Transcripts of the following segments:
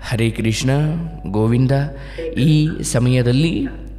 ಹರೇ ಕೃಷ್ಣ ಗೋವಿಂದ ಈ ಸಮಯದಲ್ಲಿ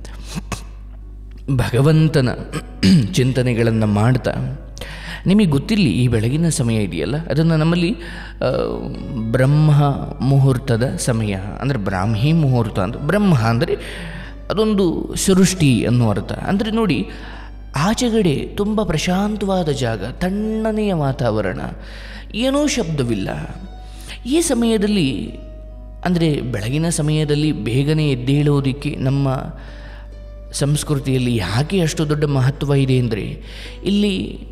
ಭಗವಂತನ ಚಿಂತನೆಗಳನ್ನು ಮಾಡ್ತಾ ನಿಮಗೆ ಗೊತ್ತಿರಲಿ ಈ ಬೆಳಗಿನ ಸಮಯ ಇದೆಯಲ್ಲ ಅದನ್ನು ನಮ್ಮಲ್ಲಿ ಆ, ಬ್ರಹ್ಮ ಮುಹೂರ್ತದ ಸಮಯ ಅಂದರೆ ಬ್ರಾಹ್ಮಿ ಮುಹೂರ್ತ ಅಂತ ಬ್ರಹ್ಮ ಅಂದರೆ ಅದೊಂದು ಸೃಷ್ಟಿ ಅನ್ನೋ ಅರ್ಥ ಅಂದರೆ ನೋಡಿ ಆಚೆಗಡೆ ತುಂಬ ಪ್ರಶಾಂತವಾದ ಜಾಗ ತಣ್ಣನೆಯ ವಾತಾವರಣ ಏನೂ ಶಬ್ದವಿಲ್ಲ ಈ ಸಮಯದಲ್ಲಿ ಅಂದರೆ ಬೆಳಗಿನ ಸಮಯದಲ್ಲಿ ಬೇಗನೆ ಎದ್ದೇಳುವುದಕ್ಕೆ ನಮ್ಮ ಸಂಸ್ಕೃತಿಯಲ್ಲಿ ಯಾಕೆ ಅಷ್ಟು ದೊಡ್ಡ ಮಹತ್ವ ಇದೆ ಅಂದರೆ ಇಲ್ಲಿ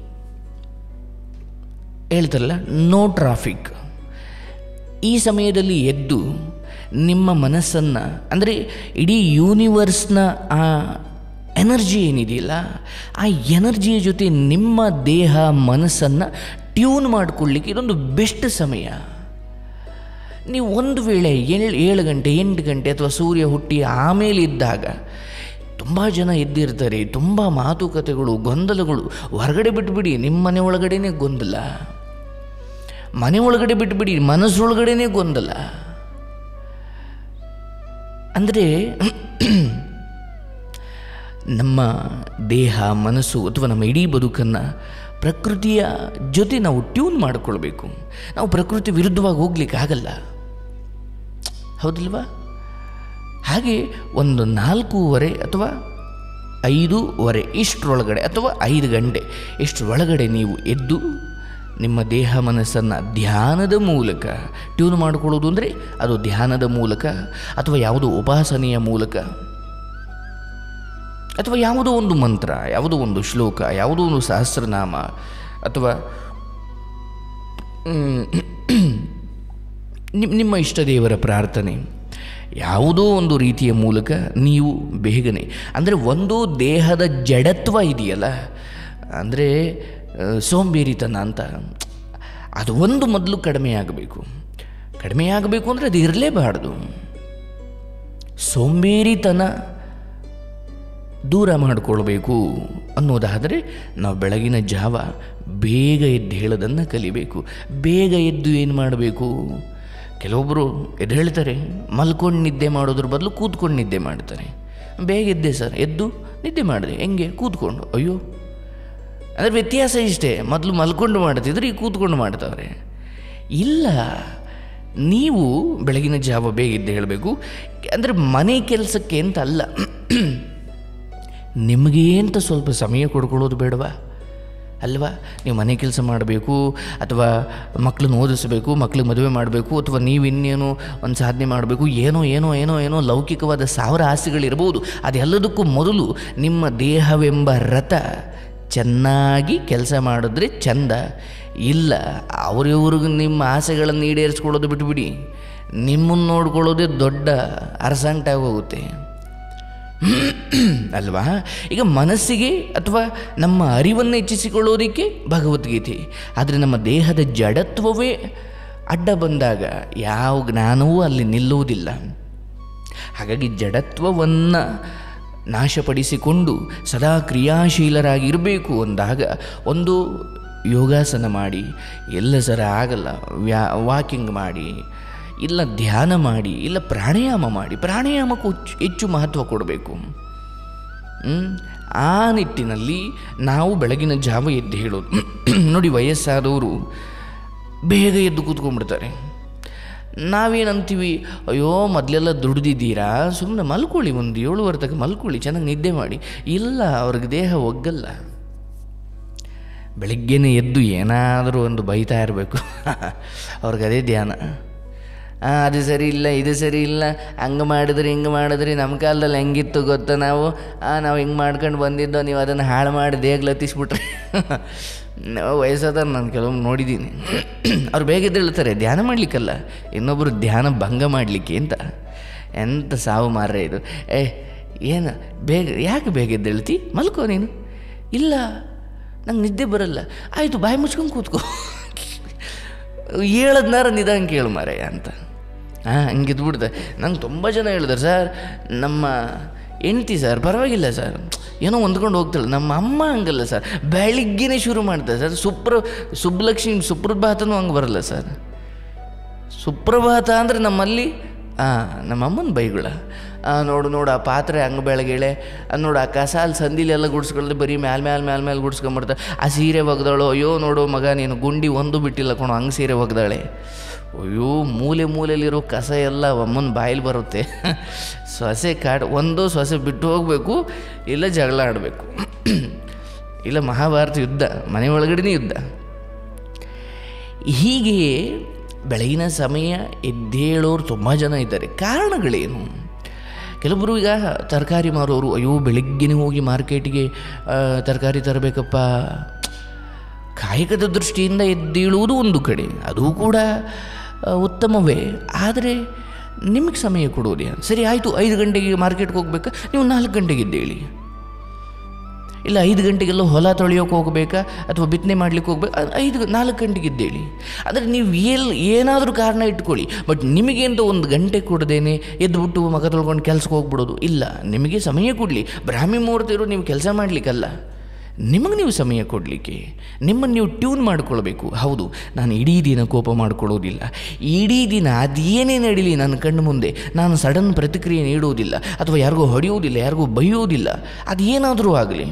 ಹೇಳ್ತಾರಲ್ಲ ನೋ ಟ್ರಾಫಿಕ್ ಈ ಸಮಯದಲ್ಲಿ ಎದ್ದು ನಿಮ್ಮ ಮನಸ್ಸನ್ನು ಅಂದರೆ ಇಡೀ ಯೂನಿವರ್ಸ್ನ ಆ ಎನರ್ಜಿ ಏನಿದೆಯಲ್ಲ ಆ ಎನರ್ಜಿಯ ಜೊತೆ ನಿಮ್ಮ ದೇಹ ಮನಸ್ಸನ್ನು ಟ್ಯೂನ್ ಮಾಡಿಕೊಳ್ಳಿಕ್ಕೆ ಇದೊಂದು ಬೆಸ್ಟ್ ಸಮಯ ನೀವು ಒಂದು ವೇಳೆ ಏಳು ಏಳು ಗಂಟೆ ಎಂಟು ಗಂಟೆ ಅಥವಾ ಸೂರ್ಯ ಹುಟ್ಟಿ ಆಮೇಲೆ ಇದ್ದಾಗ ತುಂಬ ಜನ ಎದ್ದಿರ್ತಾರೆ ತುಂಬ ಮಾತುಕತೆಗಳು ಗೊಂದಲಗಳು ಹೊರಗಡೆ ಬಿಟ್ಬಿಡಿ ನಿಮ್ಮ ಮನೆ ಒಳಗಡೆನೇ ಗೊಂದಲ ಮನೆ ಒಳಗಡೆ ಬಿಟ್ಬಿಡಿ ಮನಸ್ಸೊಳಗಡೆನೇ ಗೊಂದಲ ಅಂದರೆ ನಮ್ಮ ದೇಹ ಮನಸ್ಸು ಅಥವಾ ನಮ್ಮ ಇಡೀ ಬದುಕನ್ನು ಪ್ರಕೃತಿಯ ಜೊತೆ ನಾವು ಟ್ಯೂನ್ ಮಾಡಿಕೊಳ್ಬೇಕು ನಾವು ಪ್ರಕೃತಿ ವಿರುದ್ಧವಾಗಿ ಹೋಗ್ಲಿಕ್ಕೆ ಆಗಲ್ಲ ಹೌದಿಲ್ವಾ ಹಾಗೆ ಒಂದು ನಾಲ್ಕೂವರೆ ಅಥವಾ ಐದೂವರೆ ಇಷ್ಟರೊಳಗಡೆ ಅಥವಾ ಐದು ಗಂಟೆ ಇಷ್ಟರೊಳಗಡೆ ನೀವು ಎದ್ದು ನಿಮ್ಮ ದೇಹ ಮನಸ್ಸನ್ನು ಧ್ಯಾನದ ಮೂಲಕ ಟ್ಯೂನ್ ಮಾಡಿಕೊಳ್ಳೋದು ಅಂದರೆ ಅದು ಧ್ಯಾನದ ಮೂಲಕ ಅಥವಾ ಯಾವುದೋ ಉಪಾಸನೆಯ ಮೂಲಕ ಅಥವಾ ಯಾವುದೋ ಒಂದು ಮಂತ್ರ ಯಾವುದೋ ಒಂದು ಶ್ಲೋಕ ಯಾವುದೋ ಒಂದು ಸಹಸ್ರನಾಮ ಅಥವಾ ಮ್, ನಿಮ್- ನಿಮ್ಮ ಇಷ್ಟ ದೇವರ ಪ್ರಾರ್ಥನೆ ಯಾವುದೋ ಒಂದು ರೀತಿಯ ಮೂಲಕ ನೀವು ಬೇಗನೆ ಅಂದರೆ ಒಂದು ದೇಹದ ಜಡತ್ವ ಇದೆಯಲ್ಲ ಅಂದರೆ ಆ, ಸೋಂಬೇರಿತನ ಅಂತ ಅದು ಒಂದು ಮೊದಲು ಕಡಿಮೆ ಆಗಬೇಕು ಕಡಿಮೆ ಆಗಬೇಕು ಅಂದರೆ ಅದು ಇರಲೇಬಾರ್ದು ಸೋಂಬೇರಿತನ ದೂರ ಮಾಡಿಕೊಳ್ಬೇಕು ಅನ್ನೋದಾದರೆ ನಾವು ಬೆಳಗಿನ ಜಾವ ಬೇಗ ಎದ್ದು ಹೇಳೋದನ್ನು ಕಲಿಬೇಕು ಬೇಗ ಎದ್ದು ಏನು ಮಾಡಬೇಕು ಕೆಲವೊಬ್ಬರು ಎದ್ದು ಹೇಳ್ತಾರೆ ಮಲ್ಕೊಂಡು ನಿದ್ದೆ ಮಾಡೋದ್ರ ಬದಲು ಕೂತ್ಕೊಂಡು ನಿದ್ದೆ ಮಾಡ್ತಾರೆ ಬೇಗ ಎದ್ದೆ ಸರ್ ಎದ್ದು ನಿದ್ದೆ ಮಾಡಿದೆ ಹೆಂಗೆ ಕೂತ್ಕೊಂಡು ಅಯ್ಯೋ ಅಂದರೆ ವ್ಯತ್ಯಾಸ ಇಷ್ಟೇ ಮೊದಲು ಮಲ್ಕೊಂಡು ಮಾಡ್ತಿದ್ರೆ ಈಗ ಕೂತ್ಕೊಂಡು ಮಾಡ್ತಾವ್ರೆ ಇಲ್ಲ ನೀವು ಬೆಳಗಿನ ಜಾವ ಬೇಗ ಎದ್ದು ಹೇಳಬೇಕು ಅಂದರೆ ಮನೆ ಕೆಲಸಕ್ಕೆ ಅಂತ ಅಲ್ಲ ನಿಮಗೆ ಅಂತ ಸ್ವಲ್ಪ ಸಮಯ ಕೊಡ್ಕೊಳ್ಳೋದು ಬೇಡವಾ ಅಲ್ವಾ ನೀವು ಮನೆ ಕೆಲಸ ಮಾಡಬೇಕು ಅಥವಾ ಮಕ್ಕಳನ್ನ ಓದಿಸಬೇಕು ಮಕ್ಳಿಗೆ ಮದುವೆ ಮಾಡಬೇಕು ಅಥವಾ ನೀವು ಇನ್ನೇನು ಒಂದು ಸಾಧನೆ ಮಾಡಬೇಕು ಏನೋ ಏನೋ ಏನೋ ಏನೋ ಲೌಕಿಕವಾದ ಸಾವಿರ ಆಸೆಗಳಿರ್ಬೋದು ಅದೆಲ್ಲದಕ್ಕೂ ಮೊದಲು ನಿಮ್ಮ ದೇಹವೆಂಬ ರಥ ಚೆನ್ನಾಗಿ ಕೆಲಸ ಮಾಡಿದ್ರೆ ಚಂದ ಇಲ್ಲ ಅವ್ರಿವ್ರಿಗೆ ನಿಮ್ಮ ಆಸೆಗಳನ್ನು ಈಡೇರಿಸ್ಕೊಳ್ಳೋದು ಬಿಟ್ಬಿಡಿ ನಿಮ್ಮನ್ನು ನೋಡ್ಕೊಳ್ಳೋದೇ ದೊಡ್ಡ ಅರಸಂಟಾಗಿ ಹೋಗುತ್ತೆ ಅಲ್ವಾ ಈಗ ಮನಸ್ಸಿಗೆ ಅಥವಾ ನಮ್ಮ ಅರಿವನ್ನು ಹೆಚ್ಚಿಸಿಕೊಳ್ಳೋದಕ್ಕೆ ಭಗವದ್ಗೀತೆ ಆದರೆ ನಮ್ಮ ದೇಹದ ಜಡತ್ವವೇ ಅಡ್ಡ ಬಂದಾಗ ಯಾವ ಜ್ಞಾನವೂ ಅಲ್ಲಿ ನಿಲ್ಲುವುದಿಲ್ಲ ಹಾಗಾಗಿ ಜಡತ್ವವನ್ನು ನಾಶಪಡಿಸಿಕೊಂಡು ಸದಾ ಕ್ರಿಯಾಶೀಲರಾಗಿರಬೇಕು ಅಂದಾಗ ಒಂದು ಯೋಗಾಸನ ಮಾಡಿ ಎಲ್ಲ ಸರ ಆಗಲ್ಲ ವ್ಯಾ ವಾಕಿಂಗ್ ಮಾಡಿ ಇಲ್ಲ ಧ್ಯಾನ ಮಾಡಿ ಇಲ್ಲ ಪ್ರಾಣಾಯಾಮ ಮಾಡಿ ಪ್ರಾಣಾಯಾಮಕ್ಕೂ ಹೆಚ್ಚು- ಹೆಚ್ಚು ಮಹತ್ವ ಕೊಡಬೇಕು ಹ್ಮ್? ಆ ನಿಟ್ಟಿನಲ್ಲಿ ನಾವು ಬೆಳಗಿನ ಜಾವ ಎದ್ದು ಹೇಳೋದು ನೋಡಿ ವಯಸ್ಸಾದವರು ಬೇಗ ಎದ್ದು ಕೂತ್ಕೊಂಡ್ಬಿಡ್ತಾರೆ ನಾವೇನಂತೀವಿ ಅಯ್ಯೋ ಮೊದಲೆಲ್ಲ ದುಡ್ದಿದ್ದೀರಾ ಸುಮ್ಮನೆ ಮಲ್ಕೊಳ್ಳಿ ಒಂದು ಏಳುವರೆ ತನಕ ಮಲ್ಕೊಳ್ಳಿ ಚೆನ್ನಾಗಿ ನಿದ್ದೆ ಮಾಡಿ ಇಲ್ಲ ಅವ್ರಿಗೆ ದೇಹ ಒಗ್ಗಲ್ಲ ಬೆಳಗ್ಗೆನೇ ಎದ್ದು ಏನಾದರೂ ಒಂದು ಬೈತಾ ಇರಬೇಕು ಅವ್ರಿಗೆ ಅದೇ ಧ್ಯಾನ ಆ, ಅದು ಸರಿ ಇಲ್ಲ ಇದು ಸರಿ ಇಲ್ಲ ಹಂಗೆ ಮಾಡಿದ್ರಿ ಹಿಂಗೆ ಮಾಡಿದ್ರಿ ನಮ್ಮ ಕಾಲದಲ್ಲಿ ಹೆಂಗಿತ್ತು ಗೊತ್ತಾ ನಾವು ಆ, ನಾವು ಹಿಂಗೆ ಮಾಡ್ಕೊಂಡು ಬಂದಿದ್ದೋ ನೀವು ಅದನ್ನು ಹಾಳು ಮಾಡಿ ದೇಗ ಲತ್ತಿಸ್ಬಿಟ್ರಿ ನಾವು ವಯಸ್ಸಾದವ್ರು ನಾನು ಕೆಲವೊಮ್ಮೆ ನೋಡಿದ್ದೀನಿ ಅವ್ರು ಬೇಗ ಎದ್ದೇಳ್ತಾರೆ ಧ್ಯಾನ ಮಾಡಲಿಕ್ಕಲ್ಲ ಇನ್ನೊಬ್ಬರು ಧ್ಯಾನ ಭಂಗ ಮಾಡಲಿಕ್ಕೆ ಅಂತ ಎಂಥ ಸಾವು ಮಾರ್ರೆ ಇದು ಏ ಏನು ಬೇಗ ಯಾಕೆ ಬೇಗ ಎದ್ದೇಳ್ತಿ ಮಲ್ಕೋ ನೀನು ಇಲ್ಲ ನಂಗೆ ನಿದ್ದೆ ಬರಲ್ಲ ಆಯಿತು ಬಾಯಿ ಮುಚ್ಕೊಂಡು ಕೂತ್ಕೋ ಹೇಳದ್ನಾರ ನಿಧಾನ ಕೇಳು ಮಾರಯ್ಯ ಅಂತ ಹಾಂ ಹಂಗಿದ್ಬಿಡ್ದೆ ನಂಗೆ ತುಂಬ ಜನ ಹೇಳಿದಾರೆ ಸರ್ ನಮ್ಮ ಹೆಂಡ್ತಿ ಸರ್ ಪರವಾಗಿಲ್ಲ ಸರ್ ಏನೋ ಹೊಂದ್ಕೊಂಡು ಹೋಗ್ತಾಳೆ ನಮ್ಮ ಅಮ್ಮ ಹಂಗಲ್ಲ ಸರ್ ಬೆಳಿಗ್ಗೆನೇ ಶುರು ಮಾಡ್ತಾರೆ ಸರ್ ಸುಪ್ರ ಸುಬ್ಲಕ್ಷ್ಮಿ ಸುಪ್ರಭಾತನೂ ಹಂಗೆ ಬರಲ್ಲ ಸರ್ ಸುಪ್ರಭಾತ ಅಂದರೆ ನಮ್ಮಲ್ಲಿ ಹಾಂ ನಮ್ಮ ಅಮ್ಮನ ಬೈಗುಳ ಆ, ನೋಡು ನೋಡು ಆ ಪಾತ್ರೆ ಹಂಗೆ ಬೆಳಗ್ಗೆಳೆ ಅದು ನೋಡು ಆ ಕಸ ಅಲ್ಲಿ ಸಂದಿಲೆಲ್ಲ ಗುಡ್ಸ್ಕೊಳ್ದೆ ಬರೀ ಮ್ಯಾಲ್ ಮ್ಯಾಲ್ ಮ್ಯಾಲ್ ಮ್ಯಾಲ್ ಗುಡ್ಸ್ಕೊಂಬರ್ತಾರೆ ಆ ಸೀರೆ ಒಗ್ದವಳು ಅಯ್ಯೋ ನೋಡು ಮಗ ನೀನು ಗುಂಡಿ ಒಂದು ಬಿಟ್ಟಿಲ್ಲ ಕಣೋ ಹಂಗೆ ಸೀರೆ ಒಗ್ದಾಳೆ ಅಯ್ಯೋ ಮೂಲೆ ಮೂಲೆಯಲ್ಲಿರೋ ಕಸ ಎಲ್ಲ ಅಮ್ಮನ ಬಾಯಲ್ಲಿ ಬರುತ್ತೆ ಸೊಸೆ ಕಾಡು ಒಂದು ಸೊಸೆ ಬಿಟ್ಟು ಹೋಗಬೇಕು ಇಲ್ಲ ಜಗಳ ಆಡಬೇಕು ಇಲ್ಲ ಮಹಾಭಾರತ ಯುದ್ಧ ಮನೆ ಒಳಗಡೆನೇ ಯುದ್ಧ ಹೀಗೆಯೇ ಬೆಳಗಿನ ಸಮಯ ಎದ್ದೇಳೋರು ತುಂಬ ಜನ ಇದ್ದಾರೆ ಕಾರಣಗಳೇನು ಕೆಲವೊಬ್ಬರು ಈಗ ತರಕಾರಿ ಮಾರೋರು ಅಯ್ಯೋ ಬೆಳಗ್ಗೆನೇ ಹೋಗಿ ಮಾರ್ಕೆಟಿಗೆ ತರಕಾರಿ ತರಬೇಕಪ್ಪ ಕಾಯಕದ ದೃಷ್ಟಿಯಿಂದ ಎದ್ದೇಳುವುದು ಒಂದು ಕಡೆ ಅದು ಕೂಡ ಆ, ಉತ್ತಮವೇ ಆದರೆ ನಿಮಗೆ ಸಮಯ ಕೊಡೋದೇ ಸರಿ ಆಯಿತು ಐದು ಗಂಟೆಗೆ ಮಾರ್ಕೆಟ್ಗೆ ಹೋಗ್ಬೇಕಾ ನೀವು ನಾಲ್ಕು ಗಂಟೆಗೆ ಎದ್ದೇಳಿ ಇಲ್ಲ ಐದು ಗಂಟೆಗೆಲ್ಲ ಹೊಲ ತೊಳೆಯೋಕೆ ಹೋಗಬೇಕಾ ಅಥವಾ ಬಿತ್ತನೆ ಮಾಡ್ಲಿಕ್ಕೆ ಹೋಗ್ಬೇಕಾ ಅ- ಐದು ನಾಲ್ಕು ಗಂಟೆಗೆ ಇದ್ದೇಳಿ ಆದರೆ ನೀವು ಎಲ್ ಏನಾದರೂ ಕಾರಣ ಇಟ್ಕೊಳ್ಳಿ ಬಟ್ ನಿಮಗೆ ಅಂತ ಒಂದು ಗಂಟೆ ಕೊಡದೇನೆ ಎದ್ದುಬಿಟ್ಟು ಮಗ ತೊಳ್ಕೊಂಡು ಕೆಲ್ಸಕ್ಕೆ ಹೋಗ್ಬಿಡೋದು ಇಲ್ಲ ನಿಮಗೆ ಸಮಯ ಕೊಡಲಿ ಬ್ರಾಹ್ಮಿ ಮುಹೂರ್ತ ಇರೋ ನೀವು ಕೆಲಸ ಮಾಡಲಿಕ್ಕಲ್ಲ ನಿಮಗೆ ನೀವು ಸಮಯ ಕೊಡಲಿಕ್ಕೆ ನಿಮ್ಮನ್ನು ನೀವು ಟ್ಯೂನ್ ಮಾಡ್ಕೊಳ್ಬೇಕು ಹೌದು ನಾನು ಇಡೀ ದಿನ ಕೋಪ ಮಾಡ್ಕೊಳ್ಳೋದಿಲ್ಲ ಇಡೀ ದಿನ ಅದೇನೇ ನಡೀಲಿ ನನ್ನ ಕಣ್ಣು ಮುಂದೆ ನಾನು ಸಡನ್ ಪ್ರತಿಕ್ರಿಯೆ ನೀಡುವುದಿಲ್ಲ ಅಥವಾ ಯಾರಿಗೂ ಹೊಡೆಯುವುದಿಲ್ಲ ಯಾರಿಗೂ ಬೈಯೋದಿಲ್ಲ ಅದೇನಾದರೂ ಆಗಲಿ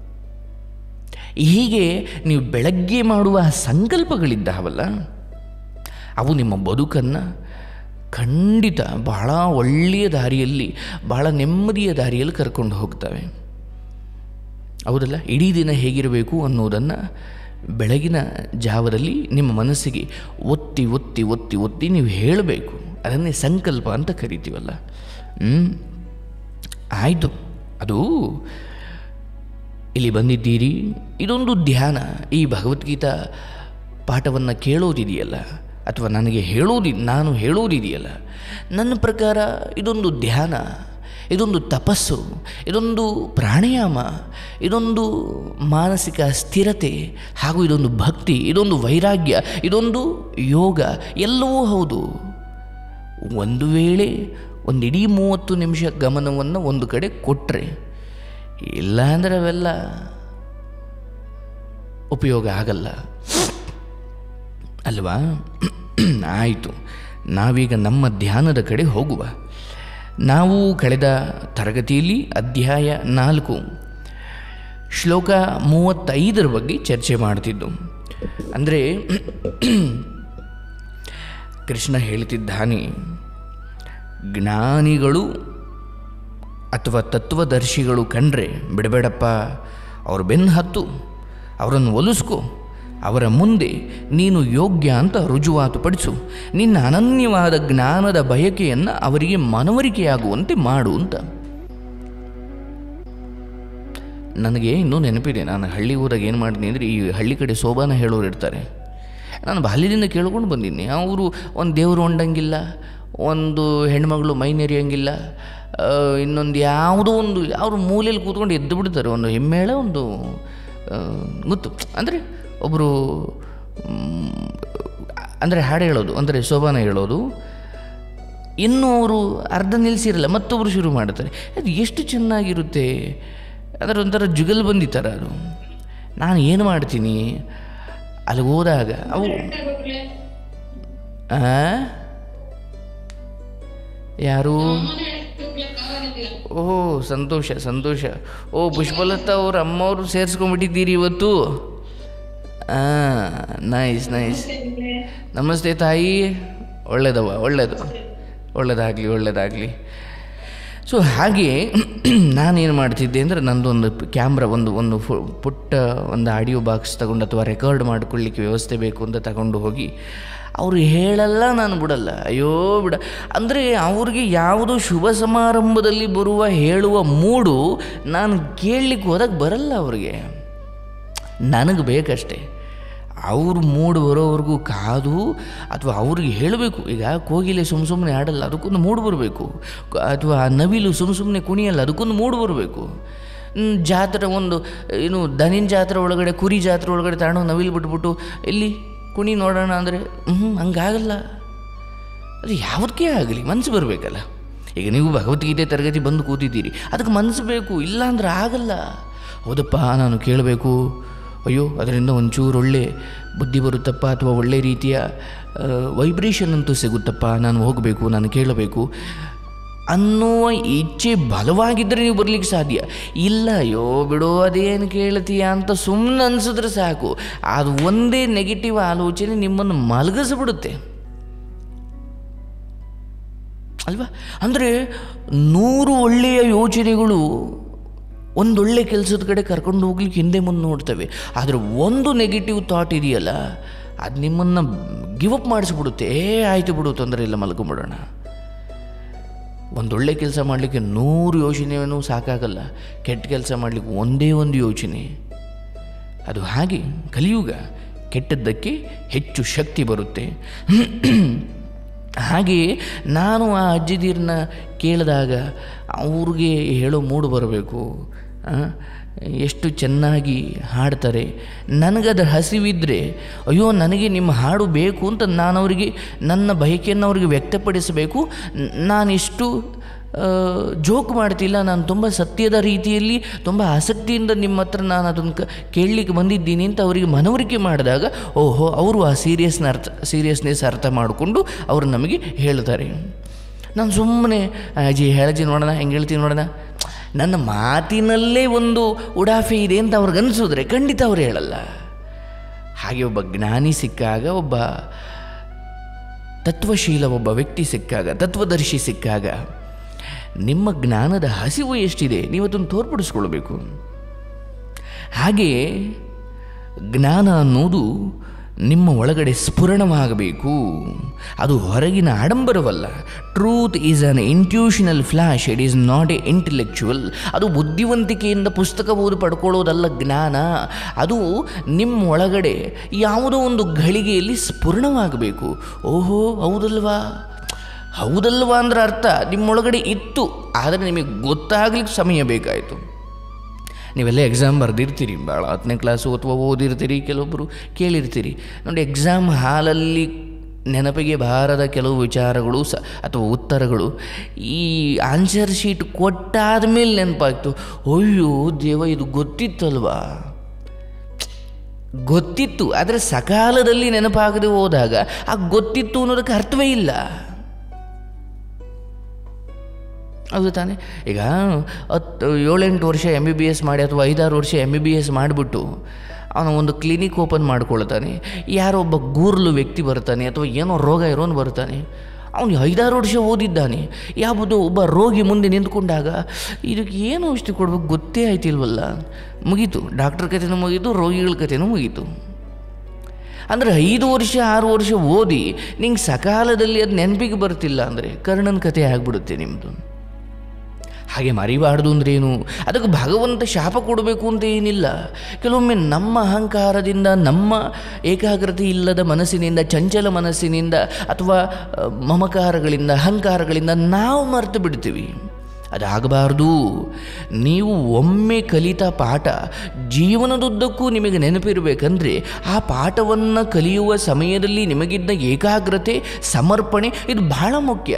ಹೀಗೆ ನೀವು ಬೆಳಗ್ಗೆ ಮಾಡುವ ಸಂಕಲ್ಪಗಳಿದ್ದಾವಲ್ಲ ಅವು ನಿಮ್ಮ ಬದುಕನ್ನು ಖಂಡಿತ ಬಹಳ ಒಳ್ಳೆಯ ದಾರಿಯಲ್ಲಿ ಬಹಳ ನೆಮ್ಮದಿಯ ದಾರಿಯಲ್ಲಿ ಕರ್ಕೊಂಡು ಹೋಗ್ತವೆ ಹೌದಲ್ಲ ಇಡೀ ದಿನ ಹೇಗಿರಬೇಕು ಅನ್ನೋದನ್ನು ಬೆಳಗಿನ ಜಾವದಲ್ಲಿ ನಿಮ್ಮ ಮನಸ್ಸಿಗೆ ಒತ್ತಿ ಒತ್ತಿ ಒತ್ತಿ ಒತ್ತಿ ನೀವು ಹೇಳಬೇಕು ಅದನ್ನೇ ಸಂಕಲ್ಪ ಅಂತ ಕರಿತೀವಲ್ಲ ಹ್ಮ್? ಆಯಿತು ಅದು ಇಲ್ಲಿ ಬಂದಿದ್ದೀರಿ ಇದೊಂದು ಧ್ಯಾನ ಈ ಭಗವದ್ಗೀತಾ ಪಾಠವನ್ನು ಕೇಳೋದಿದೆಯಲ್ಲ ಅಥವಾ ನನಗೆ ಹೇಳೋದಿ ನಾನು ಹೇಳೋದಿದೆಯಲ್ಲ ನನ್ನ ಪ್ರಕಾರ ಇದೊಂದು ಧ್ಯಾನ ಇದೊಂದು ತಪಸ್ಸು ಇದೊಂದು ಪ್ರಾಣಾಯಾಮ ಇದೊಂದು ಮಾನಸಿಕ ಸ್ಥಿರತೆ ಹಾಗೂ ಇದೊಂದು ಭಕ್ತಿ ಇದೊಂದು ವೈರಾಗ್ಯ ಇದೊಂದು ಯೋಗ ಎಲ್ಲವೂ ಹೌದು ಒಂದು ವೇಳೆ ಒಂದು ಇಡೀ ಮೂವತ್ತು ನಿಮಿಷ ಗಮನವನ್ನು ಒಂದು ಕಡೆ ಕೊಟ್ಟರೆ ಇಲ್ಲ ಅಂದರೆ ಅವೆಲ್ಲ ಉಪಯೋಗ ಆಗಲ್ಲ ಅಲ್ವಾ ಆಯಿತು ನಾವೀಗ ನಮ್ಮ ಧ್ಯಾನದ ಕಡೆ ಹೋಗುವ ನಾವು ಕಳೆದ ತರಗತಿಯಲ್ಲಿ ಅಧ್ಯಾಯ ನಾಲ್ಕು ಶ್ಲೋಕ ಮೂವತ್ತೈದರ ಬಗ್ಗೆ ಚರ್ಚೆ ಮಾಡ್ತಿದ್ದು ಅಂದರೆ ಕೃಷ್ಣ ಹೇಳ್ತಿದ್ದಾನೆ ಜ್ಞಾನಿಗಳು ಅಥವಾ ತತ್ವದರ್ಶಿಗಳು ಕಂಡ್ರೆ ಬಿಡಬೇಡಪ್ಪ ಅವ್ರ ಬೆನ್ನು ಹತ್ತು ಅವರನ್ನು ಒಲಿಸ್ಕೊ ಅವರ ಮುಂದೆ ನೀನು ಯೋಗ್ಯ ಅಂತ ರುಜುವಾತು ಪಡಿಸು ನಿನ್ನ ಅನನ್ಯವಾದ ಜ್ಞಾನದ ಬಯಕೆಯನ್ನು ಅವರಿಗೆ ಮನವರಿಕೆಯಾಗುವಂತೆ ಮಾಡು ಅಂತ ನನಗೆ ಇನ್ನೂ ನೆನಪಿದೆ ನಾನು ಹಳ್ಳಿ ಊರಾಗ ಏನು ಮಾಡ್ತೀನಿ ಅಂದರೆ ಈ ಹಳ್ಳಿ ಕಡೆ ಸೋಬಾನ ಹೇಳೋರು ಇರ್ತಾರೆ ನಾನು ಬಾಲ್ಯದಿಂದ ಕೇಳ್ಕೊಂಡು ಬಂದಿದ್ದೀನಿ ಅವರು ಒಂದು ದೇವರು ಹೊಂಡಂಗಿಲ್ಲ ಒಂದು ಹೆಣ್ಮಗಳು ಮೈ ನೆರೆಯಂಗಿಲ್ಲ ಆ, ಇನ್ನೊಂದು ಯಾವುದೋ ಒಂದು ಅವ್ರ ಮೂಲೆಯಲ್ಲಿ ಕೂತ್ಕೊಂಡು ಎದ್ದು ಬಿಡ್ತಾರೆ ಒಂದು ಹೆಮ್ಮೇಳ ಒಂದು ಆ, ಗೊತ್ತು ಅಂದರೆ ಒಬ್ಬರು ಅಂದರೆ ಹಾಡು ಹೇಳೋದು ಅಂದರೆ ಸೋಬಾನ ಹೇಳೋದು ಇನ್ನೂ ಅವರು ಅರ್ಧ ನಿಲ್ಲಿಸಿರಲ್ಲ ಮತ್ತೊಬ್ಬರು ಶುರು ಮಾಡ್ತಾರೆ ಅದು ಎಷ್ಟು ಚೆನ್ನಾಗಿರುತ್ತೆ ಅದರ ಒಂಥರ ಜುಗಲ್ ಬಂದಿತ್ತರ ಅದು ನಾನು ಏನು ಮಾಡ್ತೀನಿ ಅಲ್ಲಿಗೆ ಹೋದಾಗ ಅವು ಆ? ಯಾರು ಓಹೋ ಸಂತೋಷ ಸಂತೋಷ ಓ ಪುಷ್ಪಲತಾ ಅವ್ರ ಅಮ್ಮವರು ಸೇರಿಸ್ಕೊಂಡ್ಬಿಟ್ಟಿದ್ದೀರಿ ಇವತ್ತು ಹಾಂ ನೈಸ್ ನೈಸ್ ನಮಸ್ತೆ ತಾಯಿ ಒಳ್ಳೇದವ ಒಳ್ಳೇದು ಒಳ್ಳೇದಾಗಲಿ ಒಳ್ಳೇದಾಗಲಿ ಸೊ ಹಾಗೆ ನಾನೇನು ಮಾಡ್ತಿದ್ದೆ ಅಂದರೆ ನಂದೊಂದು ಕ್ಯಾಮ್ರಾ ಒಂದು ಒಂದು ಫು ಪುಟ್ಟ ಒಂದು ಆಡಿಯೋ ಬಾಕ್ಸ್ ತಗೊಂಡು ಅಥವಾ ರೆಕಾರ್ಡ್ ಮಾಡ್ಕೊಳ್ಳಿಕ್ಕೆ ವ್ಯವಸ್ಥೆ ಬೇಕು ಅಂತ ತಗೊಂಡು ಹೋಗಿ ಅವರು ಹೇಳಲ್ಲ ನಾನು ಬಿಡಲ್ಲ ಅಯ್ಯೋ ಬಿಡ ಅಂದರೆ ಅವ್ರಿಗೆ ಯಾವುದೋ ಶುಭ ಸಮಾರಂಭದಲ್ಲಿ ಬರುವ ಹೇಳುವ ಮೂಡು ನಾನು ಕೇಳಲಿಕ್ಕೆ ಹೋದಾಗ ಬರಲ್ಲ ಅವ್ರಿಗೆ ನನಗೆ ಬೇಕಷ್ಟೇ ಅವ್ರು ಮೂಡ್ ಬರೋವರೆಗೂ ಕಾದು ಅಥವಾ ಅವ್ರಿಗೆ ಹೇಳಬೇಕು ಈಗ ಕೋಗಿಲೆ ಸುಮ್ಮ ಸುಮ್ಮನೆ ಆಡಲ್ಲ ಅದಕ್ಕೊಂದು ಮೂಡ್ ಬರಬೇಕು ಅಥವಾ ಆ ನವಿಲು ಸುಮ್ಮ ಸುಮ್ಮನೆ ಕುಣಿಯಲ್ಲ ಅದಕ್ಕೊಂದು ಮೂಡ್ ಬರಬೇಕು ಹ್ಮ್, ಜಾತ್ರೆ ಒಂದು ಏನು ದನಿನ ಜಾತ್ರೆ ಒಳಗಡೆ ಕುರಿ ಜಾತ್ರೆ ಒಳಗಡೆ ತಗೊಂಡು ನವಿಲು ಬಿಟ್ಬಿಟ್ಟು ಇಲ್ಲಿ ಕುಣಿ ನೋಡೋಣ ಅಂದರೆ ಹ್ಞೂ ಹಂಗಾಗಲ್ಲ ಅದು ಯಾವುದಕ್ಕೆ ಆಗಲಿ ಮನಸ್ಸು ಬರಬೇಕಲ್ಲ ಈಗ ನೀವು ಭಗವದ್ಗೀತೆ ತರಗತಿ ಬಂದು ಕೂತಿದ್ದೀರಿ ಅದಕ್ಕೆ ಮನಸ್ಸು ಬೇಕು ಇಲ್ಲ ಅಂದ್ರೆ ಆಗಲ್ಲ ಹೌದಪ್ಪ ನಾನು ಕೇಳಬೇಕು ಅಯ್ಯೋ ಅದರಿಂದ ಒಂಚೂರು ಒಳ್ಳೆ ಬುದ್ಧಿ ಬರುತ್ತಪ್ಪ ಅಥವಾ ಒಳ್ಳೆ ರೀತಿಯ ವೈಬ್ರೇಷನ್ ಅಂತೂ ಸಿಗುತ್ತಪ್ಪ ನಾನು ಹೋಗಬೇಕು ನಾನು ಕೇಳಬೇಕು ಅನ್ನುವ ಇಚ್ಛೆ ಬಲವಾಗಿದ್ದರೆ ನೀವು ಬರಲಿಕ್ಕೆ ಸಾಧ್ಯ ಇಲ್ಲ ಅಯ್ಯೋ ಬಿಡು ಅದೇನು ಕೇಳ್ತೀಯ ಅಂತ ಸುಮ್ಮನೆ ಅನಿಸಿದ್ರೆ ಸಾಕು ಅದು ಒಂದೇ ನೆಗೆಟಿವ್ ಆಲೋಚನೆ ನಿಮ್ಮನ್ನು ಮಲಗಿಸ್ಬಿಡುತ್ತೆ ಅಲ್ವಾ ಅಂದರೆ ನೂರು ಒಳ್ಳೆಯ ಯೋಚನೆಗಳು ಒಂದೊಳ್ಳೆ ಕೆಲಸದ ಕಡೆ ಕರ್ಕೊಂಡು ಹೋಗ್ಲಿಕ್ಕೆ ಹಿಂದೆ ಮುಂದೆ ನೋಡ್ತವೆ ಆದರೆ ಒಂದು ನೆಗೆಟಿವ್ ಥಾಟ್ ಇದೆಯಲ್ಲ ಅದು ನಿಮ್ಮನ್ನು ಗಿವ್ ಅಪ್ ಮಾಡಿಸ್ಬಿಡುತ್ತೆ ಏ ಆಯಿತು ಬಿಡು ತೊಂದರೆ ಇಲ್ಲ ಮಲ್ಕೊಂಬಿಡೋಣ ಒಂದೊಳ್ಳೆ ಕೆಲಸ ಮಾಡಲಿಕ್ಕೆ ನೂರು ಯೋಚನೆಯೂ ಸಾಕಾಗಲ್ಲ ಕೆಟ್ಟ ಕೆಲಸ ಮಾಡಲಿಕ್ಕೆ ಒಂದೇ ಒಂದು ಯೋಚನೆ ಅದು ಹಾಗೆ ಕಲಿಯುಗ ಕೆಟ್ಟದ್ದಕ್ಕೆ ಹೆಚ್ಚು ಶಕ್ತಿ ಬರುತ್ತೆ ಹಾಗೆಯೇ ನಾನು ಆ ಅಜ್ಜಿದೀರನ್ನ ಕೇಳಿದಾಗ ಅವ್ರಿಗೆ ಹೇಳೋ ಮೂಡು ಬರಬೇಕು ಆ, ಎಷ್ಟು ಚೆನ್ನಾಗಿ ಹಾಡ್ತಾರೆ ನನಗದು ಹಸಿವಿದ್ದರೆ ಅಯ್ಯೋ ನನಗೆ ನಿಮ್ಮ ಹಾಡು ಬೇಕು ಅಂತ ನಾನು ಅವರಿಗೆ ನನ್ನ ಬಯಕೆಯನ್ನು ಅವರಿಗೆ ವ್ಯಕ್ತಪಡಿಸಬೇಕು ನ- ನಾನಿಷ್ಟು ಆ, ಜೋಕ್ ಮಾಡ್ತಿಲ್ಲ ನಾನು ತುಂಬ ಸತ್ಯದ ರೀತಿಯಲ್ಲಿ ತುಂಬ ಆಸಕ್ತಿಯಿಂದ ನಿಮ್ಮ ಹತ್ರ ನಾನು ಅದನ್ನು ಕ ಕೇಳಲಿಕ್ಕೆ ಬಂದಿದ್ದೀನಿ ಅಂತ ಅವರಿಗೆ ಮನವರಿಕೆ ಮಾಡಿದಾಗ ಓಹೋ ಅವರು ಆ ಸೀರಿಯಸ್ನ ಅರ್ಥ ಸೀರಿಯಸ್ನೆಸ್ ಅರ್ಥ ಮಾಡಿಕೊಂಡು ಅವರು ನಮಗೆ ಹೇಳ್ತಾರೆ ನಾನು ಸುಮ್ಮನೆ ಅಜ್ಜಿ ಹೇಳಜ್ಜಿ ನೋಡೋಣ ಹೆಂಗೆ ಹೇಳ್ತೀನಿ ನೋಡೋಣ ನನ್ನ ಮಾತಿನಲ್ಲೇ ಒಂದು ಉಡಾಫೆ ಇದೆ ಅಂತ ಅವ್ರಿಗೆ ಅನಿಸಿದ್ರೆ ಖಂಡಿತ ಅವ್ರು ಹೇಳಲ್ಲ ಹಾಗೆ ಒಬ್ಬ ಜ್ಞಾನಿ ಸಿಕ್ಕಾಗ ಒಬ್ಬ ತತ್ವಶೀಲ ಒಬ್ಬ ವ್ಯಕ್ತಿ ಸಿಕ್ಕಾಗ ತತ್ವದರ್ಶಿ ಸಿಕ್ಕಾಗ ನಿಮ್ಮ ಜ್ಞಾನದ ಹಸಿವು ಎಷ್ಟಿದೆ ನೀವು ಅದನ್ನು ತೋರ್ಪಡಿಸ್ಕೊಳ್ಬೇಕು ಹಾಗೆಯೇ ಜ್ಞಾನ ಅನ್ನೋದು ನಿಮ್ಮ ಒಳಗಡೆ ಸ್ಫುರಣವಾಗಬೇಕು ಅದು ಹೊರಗಿನ ಆಡಂಬರವಲ್ಲ truth is an intuitional flash it is not a intellectual ಅದು ಬುದ್ಧಿವಂತಿಕೆಯಿಂದ ಪುಸ್ತಕ ಓದಿ ಪಡ್ಕೊಳ್ಳೋದಲ್ಲ ಜ್ಞಾನ ಅದು ನಿಮ್ಮ ಒಳಗಡೆ ಯಾವುದೋ ಒಂದು ಘಳಿಗೆಯಲ್ಲಿ ಸ್ಫುರಣವಾಗಬೇಕು ಓಹೋ ಹೌದಲ್ವಾ ಹೌದಲ್ವಾ ಅಂದ್ರೆ ಅರ್ಥ ನಿಮ್ಮೊಳಗಡೆ ಇತ್ತು ಆದರೆ ನಿಮಗೆ ಗೊತ್ತಾಗ್ಲಿಕ್ಕೆ ಸಮಯ ಬೇಕಾಯಿತು ನೀವೆಲ್ಲ ಎಕ್ಸಾಮ್ ಬರೆದಿರ್ತೀರಿ ಭಾಳ ಹತ್ತನೇ ಕ್ಲಾಸು ಅಥವಾ ಓದಿರ್ತೀರಿ ಕೆಲವೊಬ್ಬರು ಕೇಳಿರ್ತೀರಿ ನೋಡಿ ಎಕ್ಸಾಮ್ ಹಾಲಲ್ಲಿ ನೆನಪಿಗೆ ಬಾರದ ಕೆಲವು ವಿಚಾರಗಳು ಸ ಅಥವಾ ಉತ್ತರಗಳು ಈ ಆನ್ಸರ್ ಶೀಟ್ ಕೊಟ್ಟಾದ ಮೇಲೆ ನೆನಪಾಗ್ತು ಅಯ್ಯೋ ದೇವ ಇದು ಗೊತ್ತಿತ್ತಲ್ವಾ ಗೊತ್ತಿತ್ತು ಆದರೆ ಸಕಾಲದಲ್ಲಿ ನೆನಪಾಗದೆ ಹೋದಾಗ ಆ ಗೊತ್ತಿತ್ತು ಅನ್ನೋದಕ್ಕೆ ಅರ್ಥವೇ ಇಲ್ಲ ಹೌದು ತಾನೆ ಈಗ ಹತ್ತು ಏಳೆಂಟು ವರ್ಷ ಎಮ್ ಬಿ ಬಿ ಎಸ್ ಮಾಡಿ ಅಥವಾ ಐದಾರು ವರ್ಷ ಎಮ್ ಬಿ ಬಿ ಎಸ್ ಮಾಡಿಬಿಟ್ಟು ಅವನು ಒಂದು ಕ್ಲಿನಿಕ್ ಓಪನ್ ಮಾಡ್ಕೊಳ್ತಾನೆ ಯಾರೋ ಒಬ್ಬ ಗೂರ್ಲು ವ್ಯಕ್ತಿ ಬರ್ತಾನೆ ಅಥವಾ ಏನೋ ರೋಗ ಇರೋನು ಬರ್ತಾನೆ ಅವನು ಐದಾರು ವರ್ಷ ಓದಿದ್ದಾನೆ ಯಾವುದೋ ಒಬ್ಬ ರೋಗಿ ಮುಂದೆ ನಿಂತ್ಕೊಂಡಾಗ ಇದಕ್ಕೆ ಏನು ಔಷಧಿ ಕೊಡ್ಬೇಕು ಗೊತ್ತೇ ಆಯ್ತಿಲ್ವಲ್ಲ ಮುಗೀತು ಡಾಕ್ಟರ್ ಕಥೆನೂ ಮುಗೀತು ರೋಗಿಗಳ ಕಥೆನೂ ಮುಗೀತು ಅಂದರೆ ಐದು ವರ್ಷ ಆರು ವರ್ಷ ಓದಿ ನಿಂಗೆ ಸಕಾಲದಲ್ಲಿ ಅದು ನೆನಪಿಗೆ ಬರ್ತಿಲ್ಲ ಅಂದರೆ ಕರ್ಣನ ಕಥೆ ಆಗಿಬಿಡುತ್ತೆ ನಿಮ್ಮದು ಹಾಗೆ ಮರಿಬಾರ್ದು ಅಂದ್ರೇನು ಅದಕ್ಕೆ ಭಗವಂತ ಶಾಪ ಕೊಡಬೇಕು ಅಂತ ಏನಿಲ್ಲ ಕೆಲವೊಮ್ಮೆ ನಮ್ಮ ಅಹಂಕಾರದಿಂದ ನಮ್ಮ ಏಕಾಗ್ರತೆ ಇಲ್ಲದ ಮನಸ್ಸಿನಿಂದ ಚಂಚಲ ಮನಸ್ಸಿನಿಂದ ಅಥವಾ ಅ, ಮಮಕಾರಗಳಿಂದ ಅಹಂಕಾರಗಳಿಂದ ನಾವು ಮರೆತು ಬಿಡ್ತೀವಿ ಅದಾಗಬಾರ್ದು ನೀವು ಒಮ್ಮೆ ಕಲಿತ ಪಾಠ ಜೀವನದುದ್ದಕ್ಕೂ ನಿಮಗೆ ನೆನಪಿರಬೇಕಂದ್ರೆ ಆ ಪಾಠವನ್ನು ಕಲಿಯುವ ಸಮಯದಲ್ಲಿ ನಿಮಗಿದ್ದ ಏಕಾಗ್ರತೆ ಸಮರ್ಪಣೆ ಇದು ಬಹಳ ಮುಖ್ಯ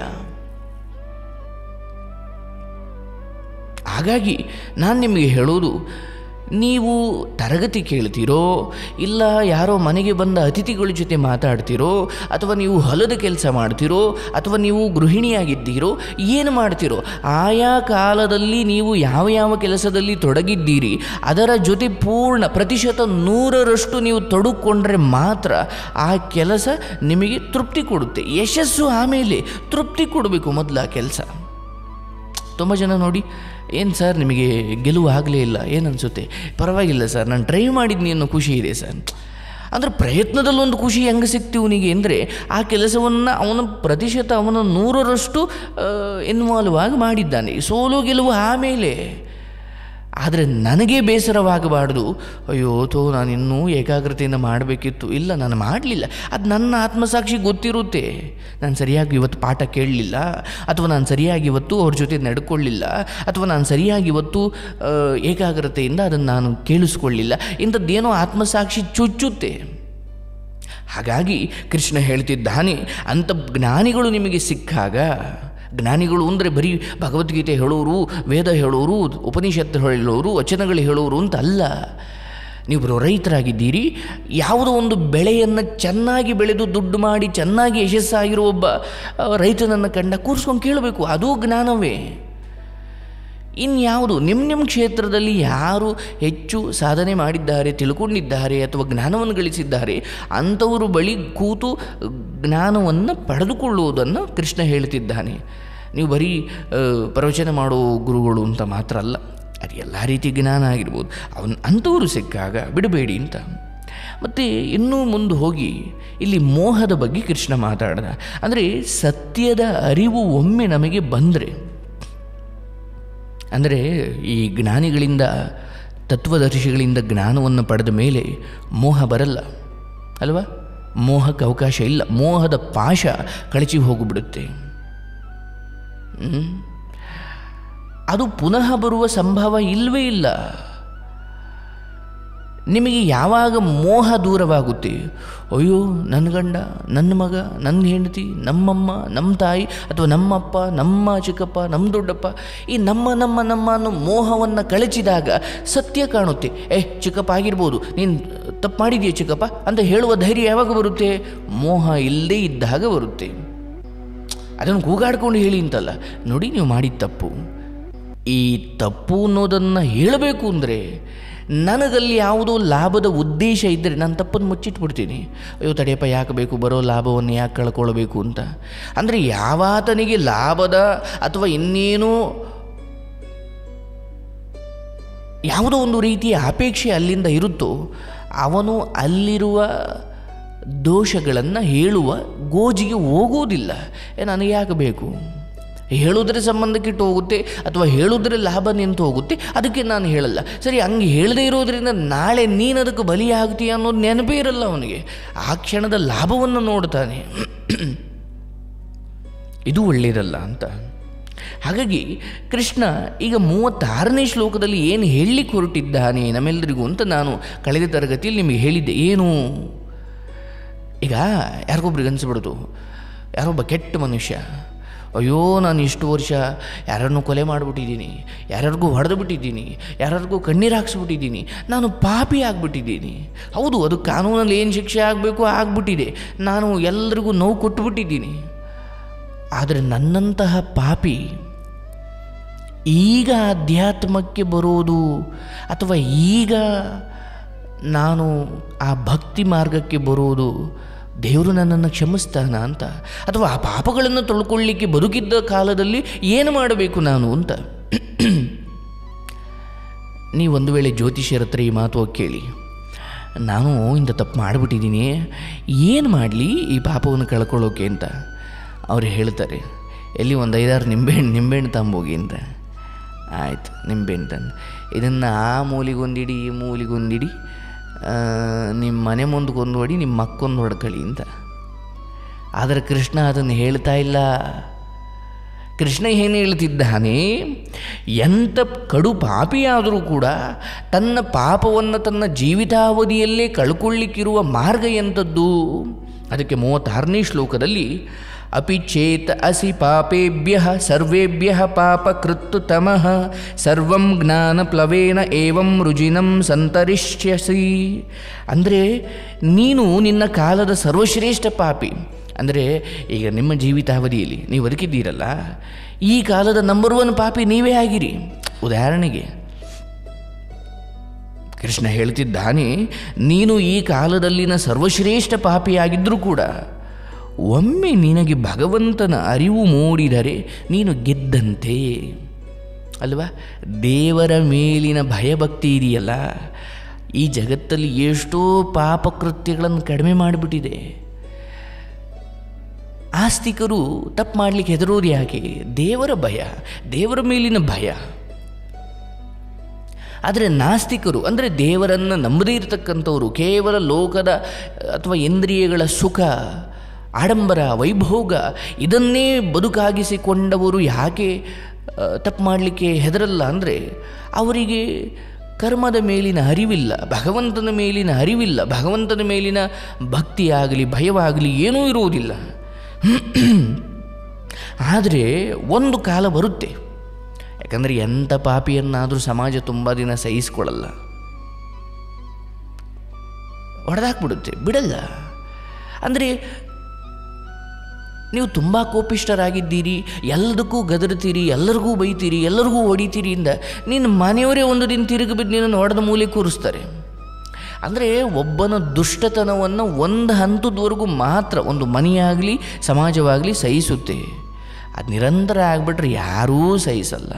ಹಾಗಾಗಿ ನಾನು ನಿಮಗೆ ಹೇಳೋದು ನೀವು ತರಗತಿ ಕೇಳ್ತೀರೋ ಇಲ್ಲ ಯಾರೋ ಮನೆಗೆ ಬಂದ ಅತಿಥಿಗಳ ಜೊತೆ ಮಾತಾಡ್ತೀರೋ ಅಥವಾ ನೀವು ಹೊಲದ ಕೆಲಸ ಮಾಡ್ತೀರೋ ಅಥವಾ ನೀವು ಗೃಹಿಣಿಯಾಗಿದ್ದೀರೋ ಏನು ಮಾಡ್ತೀರೋ ಆಯಾ ಕಾಲದಲ್ಲಿ ನೀವು ಯಾವ ಯಾವ ಕೆಲಸದಲ್ಲಿ ತೊಡಗಿದ್ದೀರಿ ಅದರ ಜೊತೆ ಪೂರ್ಣ ಪ್ರತಿಶತ ನೂರರಷ್ಟು ನೀವು ತೊಡಗಿಕೊಂಡ್ರೆ ಮಾತ್ರ ಆ ಕೆಲಸ ನಿಮಗೆ ತೃಪ್ತಿ ಕೊಡುತ್ತೆ ಯಶಸ್ಸು ಆಮೇಲೆ ತೃಪ್ತಿ ಕೊಡಬೇಕು ಮೊದಲು ಆ ಕೆಲಸ ತುಂಬ ಜನ ನೋಡಿ ಏನು ಸರ್ ನಿಮಗೆ ಗೆಲುವು ಆಗಲೇ ಇಲ್ಲ ಏನು ಅನಿಸುತ್ತೆ ಪರವಾಗಿಲ್ಲ ಸರ್ ನಾನು ಟ್ರೈ ಮಾಡಿದ್ನಿ ಅನ್ನೋ ಖುಷಿ ಇದೆ ಸರ್ ಅಂದರೆ ಪ್ರಯತ್ನದಲ್ಲೊಂದು ಖುಷಿ ಹೆಂಗೆ ಸಿಕ್ತು ಇವನಿಗೆ ಅಂದರೆ ಆ ಕೆಲಸವನ್ನು ಅವನ ಪ್ರತಿಶತ ಅವನ ನೂರರಷ್ಟು ಇನ್ವಾಲ್ವ್ ಆಗಿ ಮಾಡಿದ್ದಾನೆ ಸೋಲು ಗೆಲುವು ಆಮೇಲೆ ಆದರೆ ನನಗೆ ಬೇಸರವಾಗಬಾರ್ದು ಅಯ್ಯೋ ತೋ ನಾನು ಇನ್ನೂ ಏಕಾಗ್ರತೆಯಿಂದ ಮಾಡಬೇಕಿತ್ತು ಇಲ್ಲ ನಾನು ಮಾಡಲಿಲ್ಲ ಅದು ನನ್ನ ಆತ್ಮಸಾಕ್ಷಿ ಗೊತ್ತಿರುತ್ತೆ ನಾನು ಸರಿಯಾಗಿ ಇವತ್ತು ಪಾಠ ಕೇಳಲಿಲ್ಲ ಅಥವಾ ನಾನು ಸರಿಯಾಗಿ ಇವತ್ತು ಅವ್ರ ಜೊತೆ ನಡ್ಕೊಳ್ಳಿಲ್ಲ ಅಥವಾ ನಾನು ಸರಿಯಾಗಿ ಇವತ್ತು ಆ, ಏಕಾಗ್ರತೆಯಿಂದ ಅದನ್ನು ನಾನು ಕೇಳಿಸ್ಕೊಳ್ಳಿಲ್ಲ ಇಂಥದ್ದೇನೋ ಆತ್ಮಸಾಕ್ಷಿ ಚುಚ್ಚುತ್ತೆ ಹಾಗಾಗಿ ಕೃಷ್ಣ ಹೇಳ್ತಿದ್ದಾನೆ ಅಂಥ ಜ್ಞಾನಿಗಳು ನಿಮಗೆ ಸಿಕ್ಕಾಗ ಜ್ಞಾನಿಗಳು ಅಂದರೆ ಬರೀ ಭಗವದ್ಗೀತೆ ಹೇಳೋರು ವೇದ ಹೇಳೋರು ಉಪನಿಷತ್ತು ಹೇಳೋರು ವಚನಗಳು ಹೇಳೋರು ಅಂತ ಅಲ್ಲ ನೀವು ರೈತರಾಗಿದ್ದೀರಿ ಯಾವುದೋ ಒಂದು ಬೆಳೆಯನ್ನು ಚೆನ್ನಾಗಿ ಬೆಳೆದು ದುಡ್ಡು ಮಾಡಿ ಚೆನ್ನಾಗಿ ಯಶಸ್ಸಾಗಿರೋ ಒಬ್ಬ ಆ, ರೈತನನ್ನು ಕಂಡ ಕೂರಿಸ್ಕೊಂಡು ಕೇಳಬೇಕು ಅದೂ ಜ್ಞಾನವೇ ಇನ್ಯಾವುದು ನಿಮ್ಮ ನಿಮ್ಮ ಕ್ಷೇತ್ರದಲ್ಲಿ ಯಾರು ಹೆಚ್ಚು ಸಾಧನೆ ಮಾಡಿದ್ದಾರೆ ತಿಳ್ಕೊಂಡಿದ್ದಾರೆ ಅಥವಾ ಜ್ಞಾನವನ್ನು ಗಳಿಸಿದ್ದಾರೆ ಅಂಥವರು ಬಳಿ ಕೂತು ಜ್ಞಾನವನ್ನು ಪಡೆದುಕೊಳ್ಳುವುದನ್ನು ಕೃಷ್ಣ ಹೇಳ್ತಿದ್ದಾನೆ ನೀವು ಬರೀ ಆ, ಪ್ರವಚನ ಮಾಡೋ ಗುರುಗಳು ಅಂತ ಮಾತ್ರ ಅಲ್ಲ ಅದು ಎಲ್ಲ ರೀತಿ ಜ್ಞಾನ ಆಗಿರ್ಬೋದು ಅವನ್ ಅಂಥವರು ಸಿಕ್ಕಾಗ ಬಿಡಬೇಡಿ ಅಂತ ಮತ್ತು ಇನ್ನೂ ಮುಂದೆ ಹೋಗಿ ಇಲ್ಲಿ ಮೋಹದ ಬಗ್ಗೆ ಕೃಷ್ಣ ಮಾತಾಡಿದ ಅಂದರೆ ಸತ್ಯದ ಅರಿವು ಒಮ್ಮೆ ನಮಗೆ ಬಂದರೆ ಅಂದರೆ ಈ ಜ್ಞಾನಿಗಳಿಂದ ತತ್ವದರ್ಶಿಗಳಿಂದ ಜ್ಞಾನವನ್ನು ಪಡೆದ ಮೇಲೆ ಮೋಹ ಬರಲ್ಲ ಅಲ್ವಾ ಮೋಹಕ್ಕೆ ಅವಕಾಶ ಇಲ್ಲ ಮೋಹದ ಪಾಶ ಕಳಚಿ ಹೋಗಿಬಿಡುತ್ತೆ ಹ್ಮ್? ಅದು ಪುನಃ ಬರುವ ಸಂಭವ ಇಲ್ಲವೇ ಇಲ್ಲ ನಿಮಗೆ ಯಾವಾಗ ಮೋಹ ದೂರವಾಗುತ್ತೆ ಅಯ್ಯೋ ನನ್ನ ಗಂಡ ನನ್ನ ಮಗ ನನ್ನ ಹೆಂಡತಿ ನಮ್ಮಮ್ಮ ನಮ್ಮ ತಾಯಿ ಅಥವಾ ನಮ್ಮಪ್ಪ ನಮ್ಮ ಚಿಕ್ಕಪ್ಪ ನಮ್ಮ ದೊಡ್ಡಪ್ಪ ಈ ನಮ್ಮ ನಮ್ಮ ನಮ್ಮ ಅನ್ನೋ ಮೋಹವನ್ನು ಕಳಚಿದಾಗ ಸತ್ಯ ಕಾಣುತ್ತೆ ಏ ಚಿಕ್ಕಪ್ಪ ಆಗಿರ್ಬೋದು ನೀನು ತಪ್ಪು ಮಾಡಿದೀಯ ಚಿಕ್ಕಪ್ಪ ಅಂತ ಹೇಳುವ ಧೈರ್ಯ ಯಾವಾಗ ಬರುತ್ತೆ ಮೋಹ ಇಲ್ಲದೇ ಇದ್ದಾಗ ಬರುತ್ತೆ ಅದನ್ನು ಕೂಗಾಡ್ಕೊಂಡು ಹೇಳಿ ಅಂತಲ್ಲ ನೋಡಿ ನೀವು ಮಾಡಿದ ತಪ್ಪು ಈ ತಪ್ಪು ಅನ್ನೋದನ್ನು ಹೇಳಬೇಕು ಅಂದರೆ ನನಗಲ್ಲಿ ಯಾವುದೋ ಲಾಭದ ಉದ್ದೇಶ ಇದ್ದರೆ ನಾನು ತಪ್ಪನ್ನು ಮುಚ್ಚಿಟ್ಬಿಡ್ತೀನಿ ಅಯ್ಯೋ ತಡೆಯಪ್ಪ ಯಾಕೆ ಬೇಕು ಬರೋ ಲಾಭವನ್ನು ಯಾಕೆ ಕಳ್ಕೊಳ್ಬೇಕು ಅಂತ ಅಂದರೆ ಯಾವಾತನಿಗೆ ಲಾಭದ ಅಥವಾ ಇನ್ನೇನೋ ಯಾವುದೋ ಒಂದು ರೀತಿಯ ಅಪೇಕ್ಷೆ ಅಲ್ಲಿಂದ ಇರುತ್ತೋ ಅವನು ಅಲ್ಲಿರುವ ದೋಷಗಳನ್ನು ಹೇಳುವ ಗೋಜಿಗೆ ಹೋಗುವುದಿಲ್ಲ ಏ ನನಗೆ ಯಾಕೆ ಬೇಕು ಹೇಳುವುದರ ಸಂಬಂಧಕ್ಕಿಟ್ಟು ಹೋಗುತ್ತೆ ಅಥವಾ ಹೇಳುವುದರ ಲಾಭ ನಿಂತು ಹೋಗುತ್ತೆ ಅದಕ್ಕೆ ನಾನು ಹೇಳಲ್ಲ ಸರಿ ಹಂಗೆ ಹೇಳದೇ ಇರೋದ್ರಿಂದ ನಾಳೆ ನೀನು ಅದಕ್ಕೆ ಬಲಿಯಾಗ್ತೀಯ ಅನ್ನೋದು ನೆನಪೇ ಇರಲ್ಲ ಅವನಿಗೆ ಆ ಕ್ಷಣದ ಲಾಭವನ್ನು ನೋಡ್ತಾನೆ ಇದು ಒಳ್ಳೆಯದಲ್ಲ ಅಂತ ಹಾಗಾಗಿ ಕೃಷ್ಣ ಈಗ ಮೂವತ್ತಾರನೇ ಶ್ಲೋಕದಲ್ಲಿ ಏನು ಹೇಳಲಿಕ್ಕೆ ಹೊರಟಿದ್ದಾನೆ ನಮ್ಮೆಲ್ಲರಿಗೂ ಅಂತ ನಾನು ಕಳೆದ ತರಗತಿಯಲ್ಲಿ ನಿಮಗೆ ಹೇಳಿದ್ದೆ ಏನು ಈಗ ಯಾರಿಗೊಬ್ರಿಗೆ ಅನಿಸ್ಬಿಡ್ತು ಯಾರೊಬ್ಬ ಕೆಟ್ಟ ಮನುಷ್ಯ ಅಯ್ಯೋ ನಾನು ಇಷ್ಟು ವರ್ಷ ಯಾರನ್ನು ಕೊಲೆ ಮಾಡಿಬಿಟ್ಟಿದ್ದೀನಿ ಯಾರ್ಯಾರಿಗೂ ಹೊಡೆದು ಬಿಟ್ಟಿದ್ದೀನಿ ಯಾರ್ಯಾರಿಗೂ ಕಣ್ಣೀರು ಹಾಕ್ಸ್ಬಿಟ್ಟಿದ್ದೀನಿ ನಾನು ಪಾಪಿ ಆಗಿಬಿಟ್ಟಿದ್ದೀನಿ ಹೌದು ಅದು ಕಾನೂನಲ್ಲಿ ಏನು ಶಿಕ್ಷೆ ಆಗಬೇಕು ಆಗ್ಬಿಟ್ಟಿದೆ ನಾನು ಎಲ್ರಿಗೂ ನೋವು ಕೊಟ್ಟುಬಿಟ್ಟಿದ್ದೀನಿ ಆದರೆ ನನ್ನಂತಹ ಪಾಪಿ ಈಗ ಅಧ್ಯಾತ್ಮಕ್ಕೆ ಬರೋದು ಅಥವಾ ಈಗ ನಾನು ಆ ಭಕ್ತಿ ಮಾರ್ಗಕ್ಕೆ ಬರೋದು ದೇವರು ನನ್ನನ್ನು ಕ್ಷಮಿಸ್ತಾನ ಅಂತ ಅಥವಾ ಆ ಪಾಪಗಳನ್ನು ತೊಳ್ಕೊಳ್ಳಿಕ್ಕೆ ಬದುಕಿದ್ದ ಕಾಲದಲ್ಲಿ ಏನು ಮಾಡಬೇಕು ನಾನು ಅಂತ ನೀವು ಒಂದು ವೇಳೆ ಜ್ಯೋತಿಷ್ಯರ ಹತ್ರ ಈ ಮಾತು ಹೋಗಿ ಕೇಳಿ ನಾನು ಇಂಥ ತಪ್ಪು ಮಾಡಿಬಿಟ್ಟಿದ್ದೀನಿ ಏನು ಮಾಡಲಿ ಈ ಪಾಪವನ್ನು ಕಳ್ಕೊಳ್ಳೋಕೆ ಅಂತ ಅವ್ರು ಹೇಳ್ತಾರೆ ಎಲ್ಲಿ ಒಂದು ಐದಾರು ನಿಂಬೆಹಣ್ಣು ನಿಂಬೆಹಣ್ಣು ತಂಬೋಗಿ ಅಂತ ಆಯಿತು ನಿಂಬೆಹಣ್ಣು ತಂದು ಇದನ್ನು ಆ ಮೂಲಿಗೊಂದಿಡಿ ಈ ಮೂಲಿಗೊಂದಿಡಿ ಆ, ನಿಮ್ಮ ಮನೆ ಮುಂದಕ್ಕೊಂದು ಹೊಡಿ ನಿಮ್ಮ ಮಕ್ಕೊಂದು ಹೊಡ್ಕೊಳ್ಳಿ ಅಂತ ಆದರೆ ಕೃಷ್ಣ ಅದನ್ನು ಹೇಳ್ತಾ ಇಲ್ಲ ಕೃಷ್ಣ ಏನು ಹೇಳ್ತಿದ್ದಾನೆ ಎಂಥ ಕಡು ಪಾಪಿಯಾದರೂ ಕೂಡ ತನ್ನ ಪಾಪವನ್ನು ತನ್ನ ಜೀವಿತಾವಧಿಯಲ್ಲೇ ಕಳ್ಕೊಳ್ಳಿಕ್ಕಿರುವ ಮಾರ್ಗ ಎಂಥದ್ದು ಅದಕ್ಕೆ ಮೂವತ್ತಾರನೇ ಶ್ಲೋಕದಲ್ಲಿ ಅಪಿ ಚೇತ್ ಅಸಿ ಪಾಪೇಭ್ಯ ಸರ್ವೇಭ್ಯ ಪಾಪ ಕೃತ್ತು ತಮಃ ಸರ್ವಂ ಜ್ಞಾನ ಪ್ಲವೇನ ಏವಂ ರುಜಿನಂ ಸಂತರಿಷ್ಯಸಿ ಅಂದರೆ ನೀನು ನಿನ್ನ ಕಾಲದ ಸರ್ವಶ್ರೇಷ್ಠ ಪಾಪಿ ಅಂದರೆ ಈಗ ನಿಮ್ಮ ಜೀವಿತಾವಧಿಯಲ್ಲಿ ನೀವು ಬದುಕಿದ್ದೀರಲ್ಲ ಈ ಕಾಲದ ನಂಬರ್ ಒನ್ ಪಾಪಿ ನೀವೇ ಆಗಿರಿ ಉದಾಹರಣೆಗೆ ಕೃಷ್ಣ ಹೇಳ್ತಿದ್ದಾನೆ ನೀನು ಈ ಕಾಲದಲ್ಲಿನ ಸರ್ವಶ್ರೇಷ್ಠ ಪಾಪಿಯಾಗಿದ್ದರೂ ಕೂಡ ಒಮ್ಮೆ ನಿನಗೆ ಭಗವಂತನ ಅರಿವು ಮೂಡಿದರೆ ನೀನು ಗೆದ್ದಂತೆ ಅಲ್ವಾ ದೇವರ ಮೇಲಿನ ಭಯಭಕ್ತಿ ಇದೆಯಲ್ಲ ಈ ಜಗತ್ತಲ್ಲಿ ಎಷ್ಟೋ ಪಾಪಕೃತ್ಯಗಳನ್ನು ಕಡಿಮೆ ಮಾಡಿಬಿಟ್ಟಿದೆ ಆಸ್ತಿಕರು ತಪ್ಪು ಮಾಡಲಿಕ್ಕೆ ಹೆದರೋದು ಯಾಕೆ ದೇವರ ಭಯ ದೇವರ ಮೇಲಿನ ಭಯ ಆದರೆ ನಾಸ್ತಿಕರು ಅಂದರೆ ದೇವರನ್ನು ನಂಬದೇ ಇರತಕ್ಕಂಥವರು ಕೇವಲ ಲೋಕದ ಅಥವಾ ಇಂದ್ರಿಯಗಳ ಸುಖ ಆಡಂಬರ ವೈಭೋಗ ಇದನ್ನೇ ಬದುಕಾಗಿಸಿಕೊಂಡವರು ಯಾಕೆ ತಪ್ಪು ಮಾಡಲಿಕ್ಕೆ ಹೆದರಲ್ಲ ಅಂದರೆ ಅವರಿಗೆ ಕರ್ಮದ ಮೇಲಿನ ಅರಿವಿಲ್ಲ ಭಗವಂತನ ಮೇಲಿನ ಅರಿವಿಲ್ಲ ಭಗವಂತನ ಮೇಲಿನ ಭಕ್ತಿಯಾಗಲಿ ಭಯವಾಗಲಿ ಏನೂ ಇರುವುದಿಲ್ಲ ಆದರೆ ಒಂದು ಕಾಲ ಬರುತ್ತೆ ಯಾಕಂದರೆ ಎಂಥ ಪಾಪಿಯನ್ನಾದರೂ ಸಮಾಜ ತುಂಬ ದಿನ ಸಹಿಸ್ಕೊಳ್ಳಲ್ಲ ಹೊಡೆದಾಕ್ಬಿಡುತ್ತೆ ಬಿಡಲ್ಲ ಅಂದರೆ ನೀವು ತುಂಬ ಕೋಪಿಷ್ಟರಾಗಿದ್ದೀರಿ ಎಲ್ಲದಕ್ಕೂ ಗದರ್ತೀರಿ ಎಲ್ಲರಿಗೂ ಬೈತೀರಿ ಎಲ್ಲರಿಗೂ ಹೊಡಿತೀರಿ ಇಂದ ನಿನ್ನ ಮನೆಯವರೇ ಒಂದು ದಿನ ತಿರುಗಿ ಬಿದ್ದು ನಿನ್ನನ್ನು ಹೊಡೆದ ಮೂಲೆ ಕೂರಿಸ್ತಾರೆ ಅಂದರೆ ಒಬ್ಬನ ದುಷ್ಟತನವನ್ನು ಒಂದು ಹಂತದವರೆಗೂ ಮಾತ್ರ ಒಂದು ಮನೆಯಾಗಲಿ ಸಮಾಜವಾಗಲಿ ಸಹಿಸುತ್ತೆ ಅದು ನಿರಂತರ ಆಗಿಬಿಟ್ರೆ ಯಾರೂ ಸಹಿಸಲ್ಲ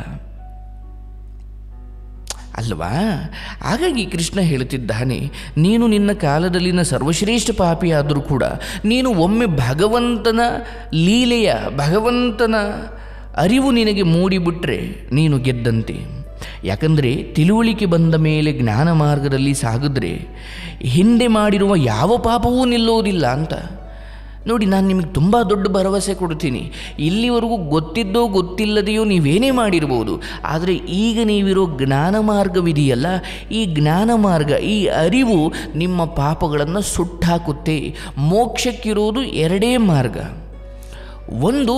ಅಲ್ವಾ ಹಾಗಾಗಿ ಕೃಷ್ಣ ಹೇಳುತ್ತಿದ್ದಾನೆ ನೀನು ನಿನ್ನ ಕಾಲದಲ್ಲಿನ ಸರ್ವಶ್ರೇಷ್ಠ ಪಾಪಿಯಾದರೂ ಕೂಡ ನೀನು ಒಮ್ಮೆ ಭಗವಂತನ ಲೀಲೆಯ ಭಗವಂತನ ಅರಿವು ನಿನಗೆ ಮೂಡಿಬಿಟ್ರೆ ನೀನು ಗೆದ್ದಂತೆ ಯಾಕಂದರೆ ತಿಳುವಳಿಕೆ ಬಂದ ಮೇಲೆ ಜ್ಞಾನ ಮಾರ್ಗದಲ್ಲಿ ಸಾಗಿದ್ರೆ ಹಿಂದೆ ಮಾಡಿರುವ ಯಾವ ಪಾಪವೂ ನಿಲ್ಲೋದಿಲ್ಲ ಅಂತ ನೋಡಿ ನಾನು ನಿಮಗೆ ತುಂಬ ದೊಡ್ಡ ಭರವಸೆ ಕೊಡ್ತೀನಿ ಇಲ್ಲಿವರೆಗೂ ಗೊತ್ತಿದ್ದೋ ಗೊತ್ತಿಲ್ಲದೆಯೋ ನೀವೇನೇ ಮಾಡಿರ್ಬೋದು ಆದರೆ ಈಗ ನೀವಿರೋ ಜ್ಞಾನ ಮಾರ್ಗವಿದೆಯಲ್ಲ ಈ ಜ್ಞಾನ ಮಾರ್ಗ ಈ ಅರಿವು ನಿಮ್ಮ ಪಾಪಗಳನ್ನು ಸುಟ್ಟಾಕುತ್ತೆ ಮೋಕ್ಷಕ್ಕಿರೋದು ಎರಡೇ ಮಾರ್ಗ ಒಂದು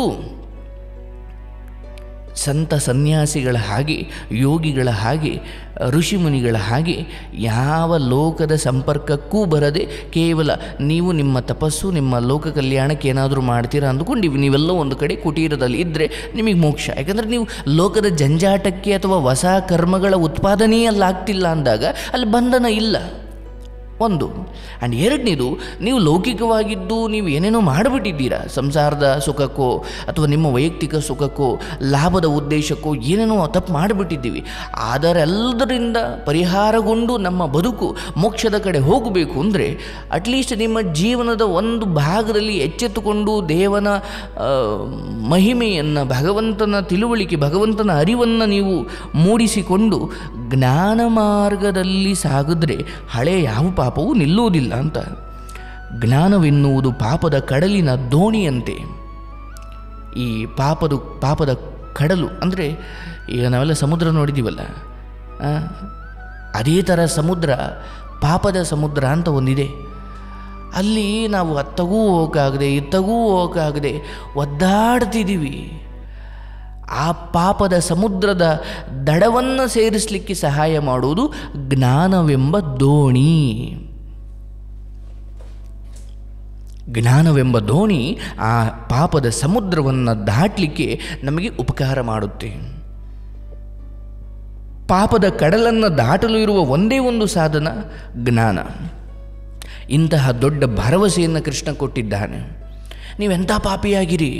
ಸಂತ ಸನ್ಯಾಸಿಗಳ ಹಾಗೆ ಯೋಗಿಗಳ ಹಾಗೆ ಋಷಿಮುನಿಗಳ ಹಾಗೆ ಯಾವ ಲೋಕದ ಸಂಪರ್ಕಕ್ಕೂ ಬರದೆ ಕೇವಲ ನೀವು ನಿಮ್ಮ ತಪಸ್ಸು ನಿಮ್ಮ ಲೋಕ ಕಲ್ಯಾಣಕ್ಕೆ ಏನಾದರೂ ಮಾಡ್ತೀರಾ ಅಂದ್ಕೊಂಡು ನೀವೆಲ್ಲ ಒಂದು ಕಡೆ ಕುಟೀರದಲ್ಲಿ ಇದ್ದರೆ ನಿಮಗೆ ಮೋಕ್ಷ ಯಾಕಂದರೆ ನೀವು ಲೋಕದ ಜಂಜಾಟಕ್ಕೆ ಅಥವಾ ಹೊಸ ಕರ್ಮಗಳ ಉತ್ಪಾದನೆಯಲ್ಲಾಗ್ತಿಲ್ಲ ಅಂದಾಗ ಅಲ್ಲಿ ಬಂಧನ ಇಲ್ಲ ಒಂದು ಆ್ಯಂಡ್ ಎರಡನೇದು ನೀವು ಲೌಕಿಕವಾಗಿದ್ದು ನೀವು ಏನೇನೋ ಮಾಡಿಬಿಟ್ಟಿದ್ದೀರಾ ಸಂಸಾರದ ಸುಖಕ್ಕೋ ಅಥವಾ ನಿಮ್ಮ ವೈಯಕ್ತಿಕ ಸುಖಕ್ಕೋ ಲಾಭದ ಉದ್ದೇಶಕ್ಕೋ ಏನೇನೋ ತಪ್ಪು ಮಾಡಿಬಿಟ್ಟಿದ್ದೀವಿ ಅದರೆಲ್ಲದರಿಂದ ಪರಿಹಾರಗೊಂಡು ನಮ್ಮ ಬದುಕು ಮೋಕ್ಷದ ಕಡೆ ಹೋಗಬೇಕು ಅಂದರೆ ಅಟ್ಲೀಸ್ಟ್ ನಿಮ್ಮ ಜೀವನದ ಒಂದು ಭಾಗದಲ್ಲಿ ಎಚ್ಚೆತ್ತುಕೊಂಡು ದೇವನ ಆ, ಮಹಿಮೆಯನ್ನು ಭಗವಂತನ ತಿಳುವಳಿಕೆ ಭಗವಂತನ ಅರಿವನ್ನು ನೀವು ಮೂಡಿಸಿಕೊಂಡು ಜ್ಞಾನ ಮಾರ್ಗದಲ್ಲಿ ಸಾಗಿದ್ರೆ ಹಳೆ ಯಾವ ಪಾಪವೂ ನಿಲ್ಲುವುದಿಲ್ಲ ಅಂತ ಜ್ಞಾನವೆನ್ನುವುದು ಪಾಪದ ಕಡಲಿನ ದೋಣಿಯಂತೆ ಈ ಪಾಪದ ಪಾಪದ ಕಡಲು ಅಂದರೆ ಈಗ ನಾವೆಲ್ಲ ಸಮುದ್ರ ನೋಡಿದ್ದೀವಲ್ಲ ಆ, ಅದೇ ಥರ ಸಮುದ್ರ ಪಾಪದ ಸಮುದ್ರ ಅಂತ ಒಂದಿದೆ ಅಲ್ಲಿ ನಾವು ಅತ್ತಗೂ ಹೋಗೋಕ್ಕಾಗದೆ ಇತ್ತಗೂ ಹೋಗೋಕ್ಕಾಗದೆ ಒದ್ದಾಡ್ತಿದ್ದೀವಿ ಆ ಪಾಪದ ಸಮುದ್ರದ ದಡವನ್ನು ಸೇರಿಸಲಿಕ್ಕೆ ಸಹಾಯ ಮಾಡುವುದು ಜ್ಞಾನವೆಂಬ ದೋಣಿ ಜ್ಞಾನವೆಂಬ ದೋಣಿ ಆ ಪಾಪದ ಸಮುದ್ರವನ್ನು ದಾಟಲಿಕ್ಕೆ ನಮಗೆ ಉಪಕಾರ ಮಾಡುತ್ತೆ ಪಾಪದ ಕಡಲನ್ನು ದಾಟಲು ಇರುವ ಒಂದೇ ಒಂದು ಸಾಧನ ಜ್ಞಾನ ಇಂತಹ ದೊಡ್ಡ ಭರವಸೆಯನ್ನು ಕೃಷ್ಣ ಕೊಟ್ಟಿದ್ದಾನೆ ನೀವೆಂಥ ಪಾಪಿಯಾಗಿರಿ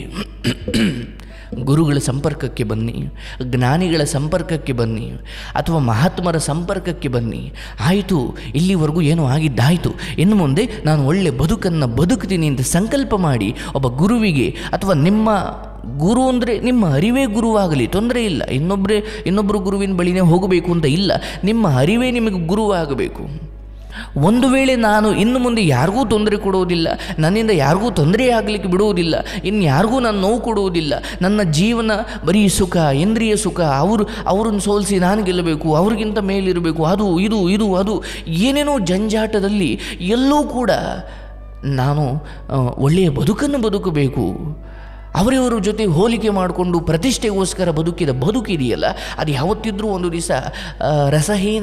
ಗುರುಗಳ ಸಂಪರ್ಕಕ್ಕೆ ಬನ್ನಿ ಜ್ಞಾನಿಗಳ ಸಂಪರ್ಕಕ್ಕೆ ಬನ್ನಿ ಅಥವಾ ಮಹಾತ್ಮರ ಸಂಪರ್ಕಕ್ಕೆ ಬನ್ನಿ ಆಯಿತು ಇಲ್ಲಿವರೆಗೂ ಏನೋ ಆಗಿದ್ದಾಯಿತು ಇನ್ನು ಮುಂದೆ ನಾನು ಒಳ್ಳೆ ಬದುಕನ್ನು ಬದುಕ್ತೀನಿ ಅಂತ ಸಂಕಲ್ಪ ಮಾಡಿ ಒಬ್ಬ ಗುರುವಿಗೆ ಅಥವಾ ನಿಮ್ಮ ಗುರು ಅಂದರೆ ನಿಮ್ಮ ಅರಿವೇ ಗುರುವಾಗಲಿ ತೊಂದರೆ ಇಲ್ಲ ಇನ್ನೊಬ್ಬರೇ ಇನ್ನೊಬ್ಬರು ಗುರುವಿನ ಬಳಿನೇ ಹೋಗಬೇಕು ಅಂತ ಇಲ್ಲ ನಿಮ್ಮ ಅರಿವೇ ನಿಮಗೆ ಗುರುವಾಗಬೇಕು ಒಂದು ವೇಳೆ ನಾನು ಇನ್ನು ಮುಂದೆ ಯಾರಿಗೂ ತೊಂದರೆ ಕೊಡುವುದಿಲ್ಲ ನನ್ನಿಂದ ಯಾರಿಗೂ ತೊಂದರೆ ಆಗಲಿಕ್ಕೆ ಬಿಡುವುದಿಲ್ಲ ಇನ್ನು ಯಾರಿಗೂ ನಾನು ನೋವು ಕೊಡುವುದಿಲ್ಲ ನನ್ನ ಜೀವನ ಬರೀ ಸುಖ ಇಂದ್ರಿಯ ಸುಖ ಅವರು ಅವರನ್ನು ಸೋಲಿಸಿ ನಾನು ಗೆಲ್ಲಬೇಕು ಅವ್ರಿಗಿಂತ ಮೇಲಿರಬೇಕು ಅದು ಇದು ಇದು ಅದು ಏನೇನೋ ಜಂಜಾಟದಲ್ಲಿ ಎಲ್ಲೂ ಕೂಡ ನಾನು ಆ, ಒಳ್ಳೆಯ ಬದುಕನ್ನು ಬದುಕಬೇಕು ಅವರವರ ಜೊತೆ ಹೋಲಿಕೆ ಮಾಡಿಕೊಂಡು ಪ್ರತಿಷ್ಠೆಗೋಸ್ಕರ ಬದುಕಿದ ಬದುಕಿದೆಯಲ್ಲ ಅದು ಯಾವತ್ತಿದ್ರೂ ಒಂದು ದಿವಸ ಆ, ರಸಹೀನ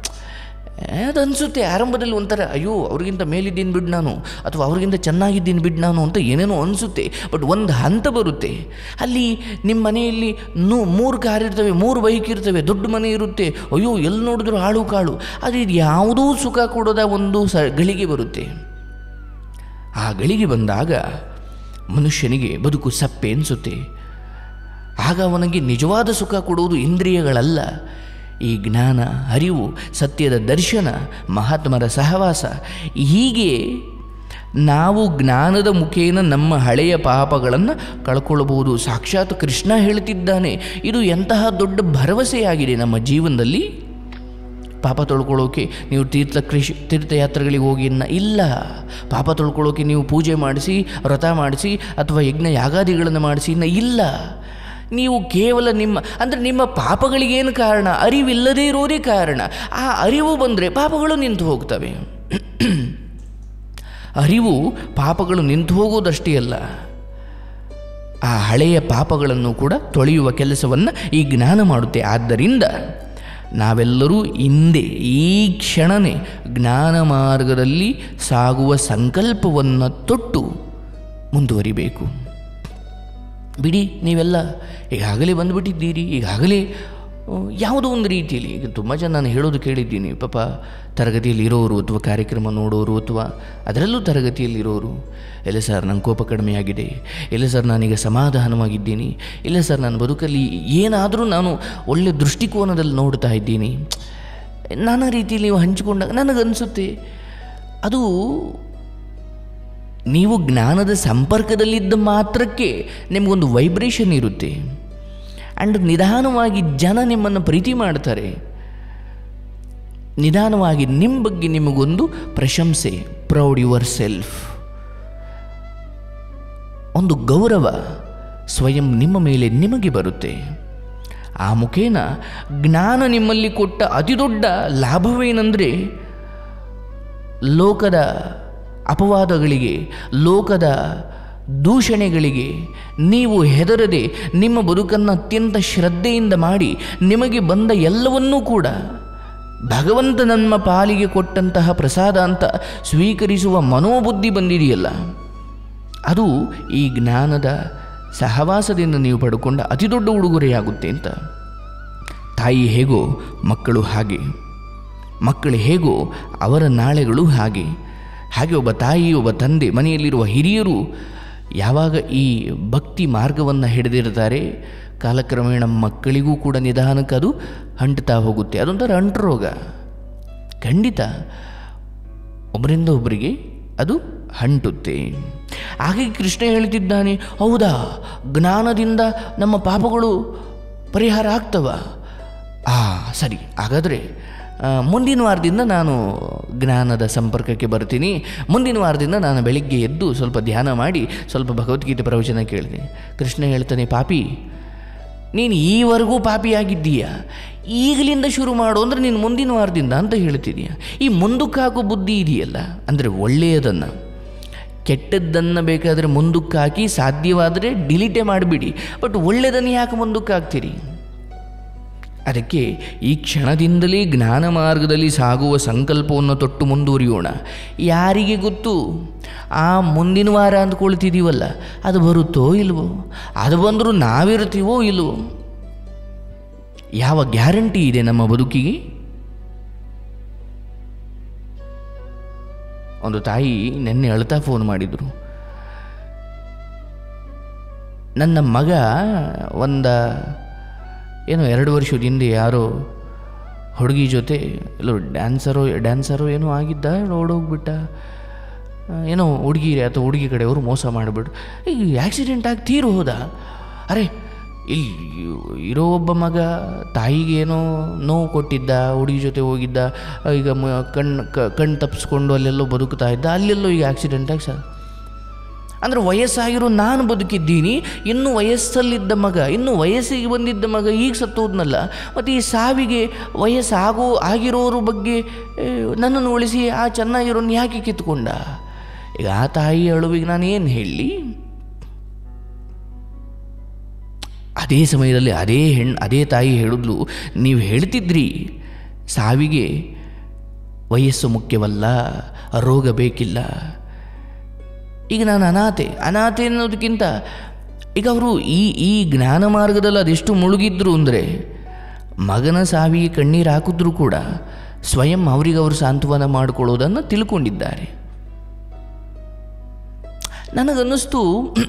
ಅದು ಅನಿಸುತ್ತೆ ಆರಂಭದಲ್ಲಿ ಒಂಥರ ಅಯ್ಯೋ ಅವ್ರಿಗಿಂತ ಮೇಲಿದ್ದೀನಿ ಬಿಡು ನಾನು ಅಥವಾ ಅವ್ರಿಗಿಂತ ಚೆನ್ನಾಗಿದ್ದೀನಿ ಬಿಡು ನಾನು ಅಂತ ಏನೇನೋ ಅನಿಸುತ್ತೆ ಬಟ್ ಒಂದು ಹಂತ ಬರುತ್ತೆ ಅಲ್ಲಿ ನಿಮ್ಮ ಮನೆಯಲ್ಲಿ ನೂ ಮೂರು ಕಾರ್ ಇರ್ತವೆ ಮೂರು ಬೈಕ್ ಇರ್ತವೆ ದೊಡ್ಡ ಮನೆ ಇರುತ್ತೆ ಅಯ್ಯೋ ಎಲ್ಲಿ ನೋಡಿದ್ರು ಆಳು ಕಾಳು ಅದು ಇದು ಯಾವುದೂ ಸುಖ ಕೊಡೋದ ಒಂದು ಸ ಗಳಿಗೆ ಬರುತ್ತೆ ಆ ಗಳಿಗೆ ಬಂದಾಗ ಮನುಷ್ಯನಿಗೆ ಬದುಕು ಸಪ್ಪೆ ಅನಿಸುತ್ತೆ ಆಗ ಅವನಿಗೆ ನಿಜವಾದ ಸುಖ ಕೊಡುವುದು ಇಂದ್ರಿಯಗಳಲ್ಲ ಈ ಜ್ಞಾನ ಅರಿವು ಸತ್ಯದ ದರ್ಶನ ಮಹಾತ್ಮರ ಸಹವಾಸ ಹೀಗೆ ನಾವು ಜ್ಞಾನದ ಮುಖೇನ ನಮ್ಮ ಹಳೆಯ ಪಾಪಗಳನ್ನು ಕಳ್ಕೊಳ್ಬೋದು ಸಾಕ್ಷಾತ್ ಕೃಷ್ಣ ಹೇಳ್ತಿದ್ದಾನೆ ಇದು ಎಂತಹ ದೊಡ್ಡ ಭರವಸೆಯಾಗಿದೆ ನಮ್ಮ ಜೀವನದಲ್ಲಿ ಪಾಪ ತೊಳ್ಕೊಳ್ಳೋಕೆ ನೀವು ತೀರ್ಥ ಕೃಷಿ ತೀರ್ಥಯಾತ್ರೆಗಳಿಗೆ ಹೋಗಿ ಇನ್ನ ಇಲ್ಲ ಪಾಪ ತೊಳ್ಕೊಳ್ಳೋಕೆ ನೀವು ಪೂಜೆ ಮಾಡಿಸಿ ವ್ರತ ಮಾಡಿಸಿ ಅಥವಾ ಯಜ್ಞ ಯಾಗಾದಿಗಳನ್ನು ಮಾಡಿಸಿ ಇನ್ನ ಇಲ್ಲ ನೀವು ಕೇವಲ ನಿಮ್ಮ ಅಂದರೆ ನಿಮ್ಮ ಪಾಪಗಳಿಗೇನು ಕಾರಣ ಅರಿವಿಲ್ಲದೇ ಇರೋದೇ ಕಾರಣ ಆ ಅರಿವು ಬಂದರೆ ಪಾಪಗಳು ನಿಂತು ಹೋಗ್ತವೆ ಅರಿವು ಪಾಪಗಳು ನಿಂತು ಹೋಗೋದಷ್ಟೇ ಅಲ್ಲ ಆ ಹಳೆಯ ಪಾಪಗಳನ್ನು ಕೂಡ ತೊಳೆಯುವ ಕೆಲಸವನ್ನು ಈ ಜ್ಞಾನ ಮಾಡುತ್ತೆ ಆದ್ದರಿಂದ ನಾವೆಲ್ಲರೂ ಹಿಂದೆ ಈ ಕ್ಷಣನೇ ಜ್ಞಾನ ಮಾರ್ಗದಲ್ಲಿ ಸಾಗುವ ಸಂಕಲ್ಪವನ್ನು ತೊಟ್ಟು ಮುಂದುವರಿಬೇಕು ಬಿಡಿ ನೀವೆಲ್ಲ ಈಗಾಗಲೇ ಬಂದುಬಿಟ್ಟಿದ್ದೀರಿ ಈಗಾಗಲೇ ಆ, ಯಾವುದೋ ಒಂದು ರೀತಿಯಲ್ಲಿ ಈಗ ತುಂಬ ಜನ ನಾನು ಹೇಳೋದು ಕೇಳಿದ್ದೀನಿ ಪಾಪ ತರಗತಿಯಲ್ಲಿ ಇರೋರು ಅಥವಾ ಕಾರ್ಯಕ್ರಮ ನೋಡೋರು ಅಥವಾ ಅದರಲ್ಲೂ ತರಗತಿಯಲ್ಲಿ ಇರೋರು ಇಲ್ಲ ಸರ್ ನನ್ನ ಕೋಪ ಕಡಿಮೆಯಾಗಿದೆ ಇಲ್ಲ ಸರ್ ನಾನೀಗ ಸಮಾಧಾನವಾಗಿದ್ದೀನಿ ಇಲ್ಲ ಸರ್ ನನ್ನ ಬದುಕಲ್ಲಿ ಏನಾದರೂ ನಾನು ಒಳ್ಳೆಯ ದೃಷ್ಟಿಕೋನದಲ್ಲಿ ನೋಡ್ತಾ ಇದ್ದೀನಿ ನಾನಾ ರೀತಿಯಲ್ಲಿ ನೀವು ಹಂಚಿಕೊಂಡಾಗ ನನಗನ್ಸುತ್ತೆ ಅದು ನೀವು ಜ್ಞಾನದ ಸಂಪರ್ಕದಲ್ಲಿದ್ದ ಮಾತ್ರಕ್ಕೆ ನಿಮಗೊಂದು ವೈಬ್ರೇಷನ್ ಇರುತ್ತೆ ಆ್ಯಂಡ್ ನಿಧಾನವಾಗಿ ಜನ ನಿಮ್ಮನ್ನು ಪ್ರೀತಿ ಮಾಡ್ತಾರೆ ನಿಧಾನವಾಗಿ ನಿಮ್ಮ ಬಗ್ಗೆ ನಿಮಗೊಂದು ಪ್ರಶಂಸೆ ಪ್ರೌಡ್ ಯುವರ್ ಸೆಲ್ಫ್ ಒಂದು ಗೌರವ ಸ್ವಯಂ ನಿಮ್ಮ ಮೇಲೆ ನಿಮಗೆ ಬರುತ್ತೆ ಆ ಮುಖೇನ ಜ್ಞಾನ ನಿಮ್ಮಲ್ಲಿ ಕೊಟ್ಟ ಅತಿದೊಡ್ಡ ಲಾಭವೇನೆಂದರೆ ಲೋಕದ ಅಪವಾದಗಳಿಗೆ ಲೋಕದ ದೂಷಣೆಗಳಿಗೆ ನೀವು ಹೆದರದೆ ನಿಮ್ಮ ಬದುಕನ್ನು ಅತ್ಯಂತ ಶ್ರದ್ಧೆಯಿಂದ ಮಾಡಿ ನಿಮಗೆ ಬಂದ ಎಲ್ಲವನ್ನೂ ಕೂಡ ಭಗವಂತ ನಮ್ಮ ಪಾಲಿಗೆ ಕೊಟ್ಟಂತಹ ಪ್ರಸಾದ ಅಂತ ಸ್ವೀಕರಿಸುವ ಮನೋಬುದ್ಧಿ ಬಂದಿದೆಯಲ್ಲ ಅದು ಈ ಜ್ಞಾನದ ಸಹವಾಸದಿಂದ ನೀವು ಪಡ್ಕೊಂಡ ಅತಿದೊಡ್ಡ ಉಡುಗೊರೆಯಾಗುತ್ತೆ ಅಂತ ತಾಯಿ ಹೇಗೋ ಮಕ್ಕಳು ಹಾಗೆ ಮಕ್ಕಳು ಹೇಗೋ ಅವರ ನಾಳೆಗಳು ಹಾಗೆ ಹಾಗೆ ಒಬ್ಬ ತಾಯಿ ಒಬ್ಬ ತಂದೆ ಮನೆಯಲ್ಲಿರುವ ಹಿರಿಯರು ಯಾವಾಗ ಈ ಭಕ್ತಿ ಮಾರ್ಗವನ್ನು ಹಿಡಿದಿರ್ತಾರೆ ಕಾಲಕ್ರಮೇಣ ಮಕ್ಕಳಿಗೂ ಕೂಡ ನಿಧಾನಕ್ಕೆ ಅದು ಅಂಟ್ತಾ ಹೋಗುತ್ತೆ ಅದೊಂಥರ ಅಂಟರೋಗ ಖಂಡಿತ ಒಬ್ಬರಿಂದ ಒಬ್ಬರಿಗೆ ಅದು ಹಂಟುತ್ತೆ ಹಾಗೆ ಕೃಷ್ಣ ಹೇಳ್ತಿದ್ದಾನೆ ಹೌದಾ ಜ್ಞಾನದಿಂದ ನಮ್ಮ ಪಾಪಗಳು ಪರಿಹಾರ ಆಗ್ತವ ಆ ಸರಿ ಹಾಗಾದರೆ ಆ, ಮುಂದಿನ ವಾರದಿಂದ ನಾನು ಜ್ಞಾನದ ಸಂಪರ್ಕಕ್ಕೆ ಬರ್ತೀನಿ ಮುಂದಿನ ವಾರದಿಂದ ನಾನು ಬೆಳಿಗ್ಗೆ ಎದ್ದು ಸ್ವಲ್ಪ ಧ್ಯಾನ ಮಾಡಿ ಸ್ವಲ್ಪ ಭಗವದ್ಗೀತೆ ಪ್ರವಚನ ಕೇಳಿದೆ ಕೃಷ್ಣ ಹೇಳ್ತಾನೆ ಪಾಪಿ ನೀನು ಈವರೆಗೂ ಪಾಪಿಯಾಗಿದ್ದೀಯ ಈಗಲಿಂದ ಶುರು ಮಾಡು ಅಂದರೆ ನೀನು ಮುಂದಿನ ವಾರದಿಂದ ಅಂತ ಹೇಳ್ತಿದೀಯ ಈ ಮುಂದಕ್ಕೆ ಹಾಕೋ ಬುದ್ಧಿ ಇದೆಯಲ್ಲ ಅಂದರೆ ಒಳ್ಳೆಯದನ್ನು ಕೆಟ್ಟದ್ದನ್ನು ಬೇಕಾದರೆ ಮುಂದಕ್ಕೆ ಹಾಕಿ ಸಾಧ್ಯವಾದರೆ ಡಿಲೀಟೇ ಮಾಡಿಬಿಡಿ ಬಟ್ ಒಳ್ಳೆಯದನ್ನು ಯಾಕೆ ಮುಂದಕ್ಕೆ ಹಾಕ್ತೀರಿ ಅದಕ್ಕೆ ಈ ಕ್ಷಣದಿಂದಲೇ ಜ್ಞಾನ ಮಾರ್ಗದಲ್ಲಿ ಸಾಗುವ ಸಂಕಲ್ಪವನ್ನು ತೊಟ್ಟು ಮುಂದುವರಿಯೋಣ ಯಾರಿಗೆ ಗೊತ್ತು ಆ ಮುಂದಿನ ವಾರ ಅಂದ್ಕೊಳ್ತಿದ್ದೀವಲ್ಲ ಅದು ಬರುತ್ತೋ ಇಲ್ವೋ ಅದು ಬಂದರೂ ನಾವಿರ್ತೀವೋ ಇಲ್ವೋ ಯಾವ ಗ್ಯಾರಂಟಿ ಇದೆ ನಮ್ಮ ಬದುಕಿಗೆ ಒಂದು ತಾಯಿ ನಿನ್ನೆ ಅಳ್ತಾ ಫೋನ್ ಮಾಡಿದರು ನನ್ನ ಮಗ ಒಂದು ಏನೋ ಎರಡು ವರ್ಷದ ಹಿಂದೆ ಯಾರೋ ಹುಡುಗಿ ಜೊತೆ ಎಲ್ಲೋ ಡ್ಯಾನ್ಸರೋ ಡ್ಯಾನ್ಸರೋ ಏನೋ ಆಗಿದ್ದ ಓಡೋಗ್ಬಿಟ್ಟ ಆ, ಏನೋ ಹುಡುಗಿ ಅಥವಾ ಹುಡುಗಿ ಕಡೆಯವರು ಮೋಸ ಮಾಡಿಬಿಟ್ಟು ಈಗ ಆ್ಯಕ್ಸಿಡೆಂಟ್ ಆಗಿ ತೀರು ಹೋದ ಅರೆ ಇಲ್ಲಿ ಇರೋ ಒಬ್ಬ ಮಗ ತಾಯಿಗೆ ಏನೋ ನೋವು ಕೊಟ್ಟಿದ್ದ ಹುಡುಗಿ ಜೊತೆ ಹೋಗಿದ್ದ ಈಗ ಮ ಕಣ್ಣು ಕಣ್ಣು ತಪ್ಪಿಸ್ಕೊಂಡು ಅಲ್ಲೆಲ್ಲೋ ಬದುಕ್ತಾ ಇದ್ದ ಅಲ್ಲೆಲ್ಲೋ ಈಗ ಆಕ್ಸಿಡೆಂಟ್ ಆಗಿ ಸ ಅಂದರೆ ವಯಸ್ಸಾಗಿರೋ ನಾನು ಬದುಕಿದ್ದೀನಿ ಇನ್ನು ವಯಸ್ಸಲ್ಲಿದ್ದ ಮಗ ಇನ್ನು ವಯಸ್ಸಿಗೆ ಬಂದಿದ್ದ ಮಗ ಈಗ ಸತ್ತೋದ್ನಲ್ಲ ಮತ್ತು ಈ ಸಾವಿಗೆ ವಯಸ್ಸಾಗೋ ಆಗಿರೋರ ಬಗ್ಗೆ ಏ, ನನ್ನನ್ನು ಉಳಿಸಿ ಆ ಚೆನ್ನಾಗಿರೋನ್ ಯಾಕೆ ಕಿತ್ಕೊಂಡ ಈಗ ಆ ತಾಯಿ ಅಳುವಿಗೆ ನಾನು ಏನು ಹೇಳಲಿ ಅದೇ ಸಮಯದಲ್ಲಿ ಅದೇ ಹೆಣ್ಣು ಅದೇ ತಾಯಿ ಹೇಳಿದ್ಲು ನೀವು ಹೇಳ್ತಿದ್ರಿ ಸಾವಿಗೆ ವಯಸ್ಸು ಮುಖ್ಯವಲ್ಲ ರೋಗ ಬೇಕಿಲ್ಲ ಈಗ ನಾನು ಅನಾಥೆ ಅನಾಥೆ ಅನ್ನೋದಕ್ಕಿಂತ ಈಗ ಅವರು ಈ ಈ ಜ್ಞಾನ ಮಾರ್ಗದಲ್ಲಿ ಅದೆಷ್ಟು ಮುಳುಗಿದ್ರು ಅಂದರೆ ಮಗನ ಸಾವಿಗೆ ಕಣ್ಣೀರು ಹಾಕಿದ್ರೂ ಕೂಡ ಸ್ವಯಂ ಅವರಿಗೆ ಅವರು ಸಾಂತ್ವನ ಮಾಡಿಕೊಳ್ಳೋದನ್ನು ತಿಳ್ಕೊಂಡಿದ್ದಾರೆ ನನಗನ್ನಿಸ್ತು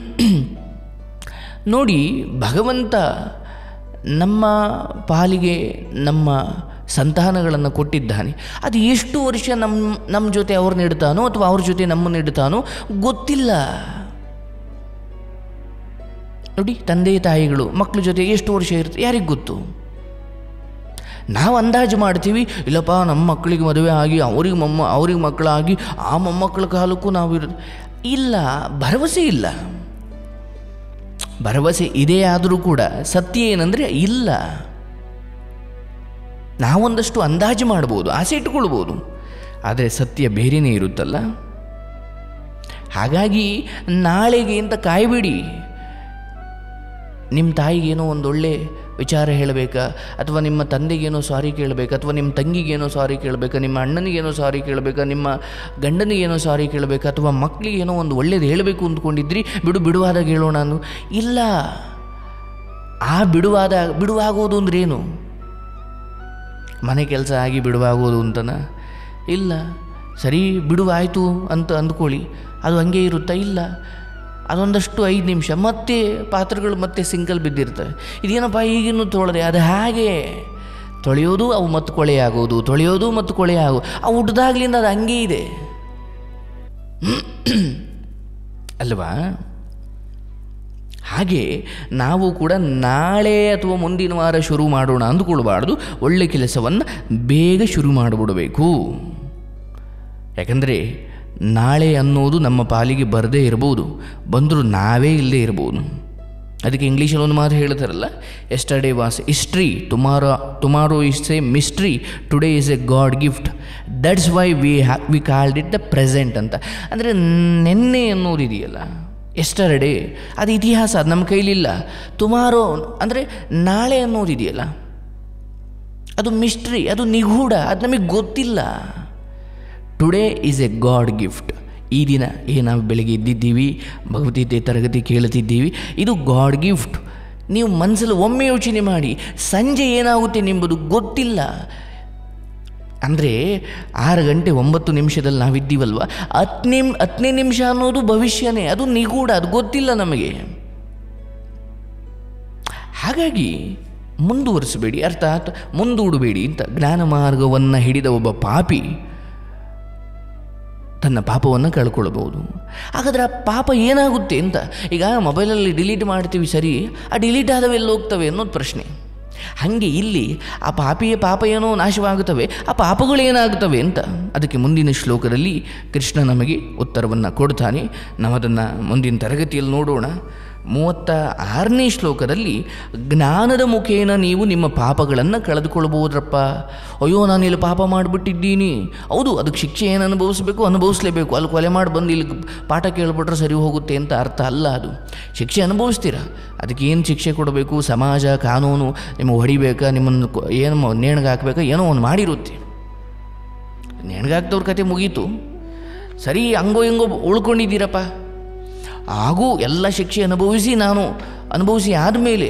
ನೋಡಿ ಭಗವಂತ ನಮ್ಮ ಪಾಲಿಗೆ ನಮ್ಮ ಸಂತಾನಗಳನ್ನು ಕೊಟ್ಟಿದ್ದಾನೆ ಅದು ಎಷ್ಟು ವರ್ಷ ನಮ್ಮ ನಮ್ಮ ಜೊತೆ ಅವ್ರನ್ನ ಇಡ್ತಾನೋ ಅಥವಾ ಅವ್ರ ಜೊತೆ ನಮ್ಮನ್ನು ಇಡ್ತಾನೋ ಗೊತ್ತಿಲ್ಲ ನೋಡಿ ತಂದೆ ತಾಯಿಗಳು ಮಕ್ಕಳ ಜೊತೆ ಎಷ್ಟು ವರ್ಷ ಇರುತ್ತೆ ಯಾರಿಗೆ ಗೊತ್ತು ನಾವು ಅಂದಾಜು ಮಾಡ್ತೀವಿ ಇಲ್ಲಪ್ಪ ನಮ್ಮ ಮಕ್ಕಳಿಗೆ ಮದುವೆ ಆಗಿ ಅವ್ರಿಗೆ ಮೊಮ್ಮ ಅವ್ರಿಗೆ ಮಕ್ಕಳಾಗಿ ಆ ಮೊಮ್ಮಕ್ಕಳ ಕಾಲಕ್ಕೂ ನಾವು ಇರ ಇಲ್ಲ ಭರವಸೆ ಇಲ್ಲ ಭರವಸೆ ಇದೆ ಆದರೂ ಕೂಡ ಸತ್ಯ ಏನಂದರೆ ಇಲ್ಲ ನಾವೊಂದಷ್ಟು ಅಂದಾಜು ಮಾಡ್ಬೋದು ಆಸೆ ಇಟ್ಕೊಳ್ಬೋದು ಆದರೆ ಸತ್ಯ ಬೇರೆಯೇ ಇರುತ್ತಲ್ಲ ಹಾಗಾಗಿ ನಾಳೆಗೆ ಅಂತ ಕಾಯಬೇಡಿ ನಿಮ್ಮ ತಾಯಿಗೇನೋ ಒಂದು ಒಳ್ಳೆ ವಿಚಾರ ಹೇಳಬೇಕಾ ಅಥವಾ ನಿಮ್ಮ ತಂದೆಗೇನೋ ಸಾರಿ ಕೇಳಬೇಕಾ ಅಥವಾ ನಿಮ್ಮ ತಂಗಿಗೇನೋ ಸಾರಿ ಕೇಳಬೇಕಾ ನಿಮ್ಮ ಅಣ್ಣನಿಗೇನೋ ಸಾರಿ ಕೇಳಬೇಕಾ ನಿಮ್ಮ ಗಂಡನಿಗೇನೋ ಸಾರಿ ಕೇಳಬೇಕಾ ಅಥವಾ ಮಕ್ಕಳಿಗೇನೋ ಒಂದು ಒಳ್ಳೇದು ಹೇಳಬೇಕು ಅಂದ್ಕೊಂಡಿದ್ರಿ ಬಿಡು ಬಿಡುವಾದಾಗ ಹೇಳೋಣ ಅಂದು ಇಲ್ಲ ಆ ಬಿಡುವಾದ ಬಿಡುವಾಗೋದು ಅಂದ್ರೇನು ಮನೆ ಕೆಲಸ ಆಗಿ ಬಿಡುವಾಗೋದು ಅಂತನ ಇಲ್ಲ ಸರಿ ಬಿಡುವಾಯಿತು ಅಂತ ಅಂದ್ಕೊಳ್ಳಿ ಅದು ಹಂಗೆ ಇರುತ್ತಾ ಇಲ್ಲ ಅದೊಂದಷ್ಟು ಐದು ನಿಮಿಷ ಮತ್ತೆ ಪಾತ್ರೆಗಳು ಮತ್ತೆ ಸಿಂಕಲ್ ಬಿದ್ದಿರ್ತವೆ ಇದೇನಪ್ಪ ಈಗಿನ್ನೂ ತೊಳೆದೆ ಅದು ಹಾಗೆ ತೊಳೆಯೋದು ಅವು ಮತ್ತು ಕೊಳೆ ಆಗೋದು ತೊಳೆಯೋದು ಮತ್ತು ಕೊಳೆ ಆಗೋ ಅವು ಹುಟ್ಟಿದಾಗ್ಲಿಂದ ಅದು ಹಂಗೆ ಇದೆ ಅಲ್ವಾ ಹಾಗೆ ನಾವು ಕೂಡ ನಾಳೆ ಅಥವಾ ಮುಂದಿನ ವಾರ ಶುರು ಮಾಡೋಣ ಅಂದುಕೊಳ್ಬಾರ್ದು ಒಳ್ಳೆ ಕೆಲಸವನ್ನು ಬೇಗ ಶುರು ಮಾಡಿಬಿಡಬೇಕು ಯಾಕಂದರೆ ನಾಳೆ ಅನ್ನೋದು ನಮ್ಮ ಪಾಲಿಗೆ ಬರದೇ ಇರ್ಬೋದು ಬಂದರೂ ನಾವೇ ಇಲ್ಲದೆ ಇರ್ಬೋದು ಅದಕ್ಕೆ ಇಂಗ್ಲೀಷಲ್ಲಿ ಒಂದು ಮಾತು ಹೇಳ್ತಾರಲ್ಲ yesterday was history tomorrow tomorrow is a mystery today is a god gift that's why we ha we called it the present ಅಂತ ಅಂದರೆ ನೆನ್ನೆ ಅನ್ನೋದು ಇದೆಯಲ್ಲ ಎಸ್ಟರ್ಡೇ ಅದು ಇತಿಹಾಸ ಅದು ನಮ್ಮ ಕೈಲಿಲ್ಲ ಟುಮಾರೋ ಅಂದರೆ ನಾಳೆ ಅನ್ನೋದು ಇದೆಯಲ್ಲ ಅದು ಮಿಸ್ಟ್ರಿ ಅದು ನಿಗೂಢ ಅದು ನಮಗೆ ಗೊತ್ತಿಲ್ಲ today is a god gift ಈ ದಿನ ಏನು ನಾವು ಬೆಳಗ್ಗೆ ಎದ್ದಿದ್ದೀವಿ ಭಗವದ್ಗೀತೆ ತರಗತಿ ಕೇಳುತ್ತಿದ್ದೀವಿ ಇದು ಗಾಡ್ ಗಿಫ್ಟ್ ನೀವು ಮನಸ್ಸಲ್ಲಿ ಒಮ್ಮೆ ಯೋಚನೆ ಮಾಡಿ ಸಂಜೆ ಏನಾಗುತ್ತೆ ನಿಂಬುದು ಗೊತ್ತಿಲ್ಲ ಅಂದರೆ ಆರು ಗಂಟೆ ಒಂಬತ್ತು ನಿಮಿಷದಲ್ಲಿ ನಾವಿದ್ದೀವಲ್ವ ಹತ್ತು ನಿಮ್ ಹತ್ತನೇ ನಿಮಿಷ ಅನ್ನೋದು ಭವಿಷ್ಯನೇ ಅದು ನಿಗೂಢ ಅದು ಗೊತ್ತಿಲ್ಲ ನಮಗೆ ಹಾಗಾಗಿ ಮುಂದುವರಿಸಬೇಡಿ ಅರ್ಥಾತ್ ಮುಂದೂಡಬೇಡಿ ಅಂತ ಜ್ಞಾನ ಮಾರ್ಗವನ್ನು ಹಿಡಿದ ಒಬ್ಬ ಪಾಪಿ ತನ್ನ ಪಾಪವನ್ನು ಕಳ್ಕೊಳ್ಬೋದು ಹಾಗಾದ್ರೆ ಆ ಪಾಪ ಏನಾಗುತ್ತೆ ಅಂತ ಈಗ ಮೊಬೈಲಲ್ಲಿ ಡಿಲೀಟ್ ಮಾಡ್ತೀವಿ ಸರಿ ಆ ಡಿಲೀಟ್ ಆದವೆಲ್ಲ ಹೋಗ್ತವೆ ಅನ್ನೋದು ಪ್ರಶ್ನೆ ಹಾಗೆ ಇಲ್ಲಿ ಆ ಪಾಪಿಯ ಪಾಪ ಏನೋ ನಾಶವಾಗುತ್ತವೆ ಆ ಪಾಪಗಳು ಏನಾಗುತ್ತವೆ ಅಂತ ಅದಕ್ಕೆ ಮುಂದಿನ ಶ್ಲೋಕದಲ್ಲಿ ಕೃಷ್ಣ ನಮಗೆ ಉತ್ತರವನ್ನು ಕೊಡ್ತಾನೆ ನಾವು ಅದನ್ನು ಮುಂದಿನ ತರಗತಿಯಲ್ಲಿ ನೋಡೋಣ ಮೂವತ್ತ ಆರನೇ ಶ್ಲೋಕದಲ್ಲಿ ಜ್ಞಾನದ ಮುಖೇನ ನೀವು ನಿಮ್ಮ ಪಾಪಗಳನ್ನು ಕಳೆದುಕೊಳ್ಬೋದ್ರಪ್ಪ ಅಯ್ಯೋ ನಾನು ಇಲ್ಲಿ ಪಾಪ ಮಾಡಿಬಿಟ್ಟಿದ್ದೀನಿ ಹೌದು ಅದಕ್ಕೆ ಶಿಕ್ಷೆ ಏನು ಅನುಭವಿಸ್ಬೇಕು ಅನುಭವಿಸ್ಲೇಬೇಕು ಅಲ್ಲಿ ಕೊಲೆ ಮಾಡಿ ಬಂದು ಇಲ್ಲಿ ಪಾಠ ಕೇಳ್ಬಿಟ್ರೆ ಸರಿ ಹೋಗುತ್ತೆ ಅಂತ ಅರ್ಥ ಅಲ್ಲ ಅದು ಶಿಕ್ಷೆ ಅನುಭವಿಸ್ತೀರ ಅದಕ್ಕೆ ಏನು ಶಿಕ್ಷೆ ಕೊಡಬೇಕು ಸಮಾಜ ಕಾನೂನು ನಿಮಗೆ ಹೊಡಿಬೇಕಾ ನಿಮ್ಮನ್ನು ಕೊ- ಏನು ನೇಣಿಗೆ ಹಾಕ್ಬೇಕಾ ಏನೋ ಒಂದು ಮಾಡಿರುತ್ತೆ ನೇಣಿಗೆ ಹಾಕ್ದವ್ರ ಕತೆ ಮುಗೀತು ಸರಿ ಹಂಗೋ ಹಿಂಗೋ ಉಳ್ಕೊಂಡಿದ್ದೀರಪ್ಪ ಹಾಗೂ ಎಲ್ಲ ಶಿಕ್ಷೆ ಅನುಭವಿಸಿ ನಾನು ಅನುಭವಿಸಿ ಆದಮೇಲೆ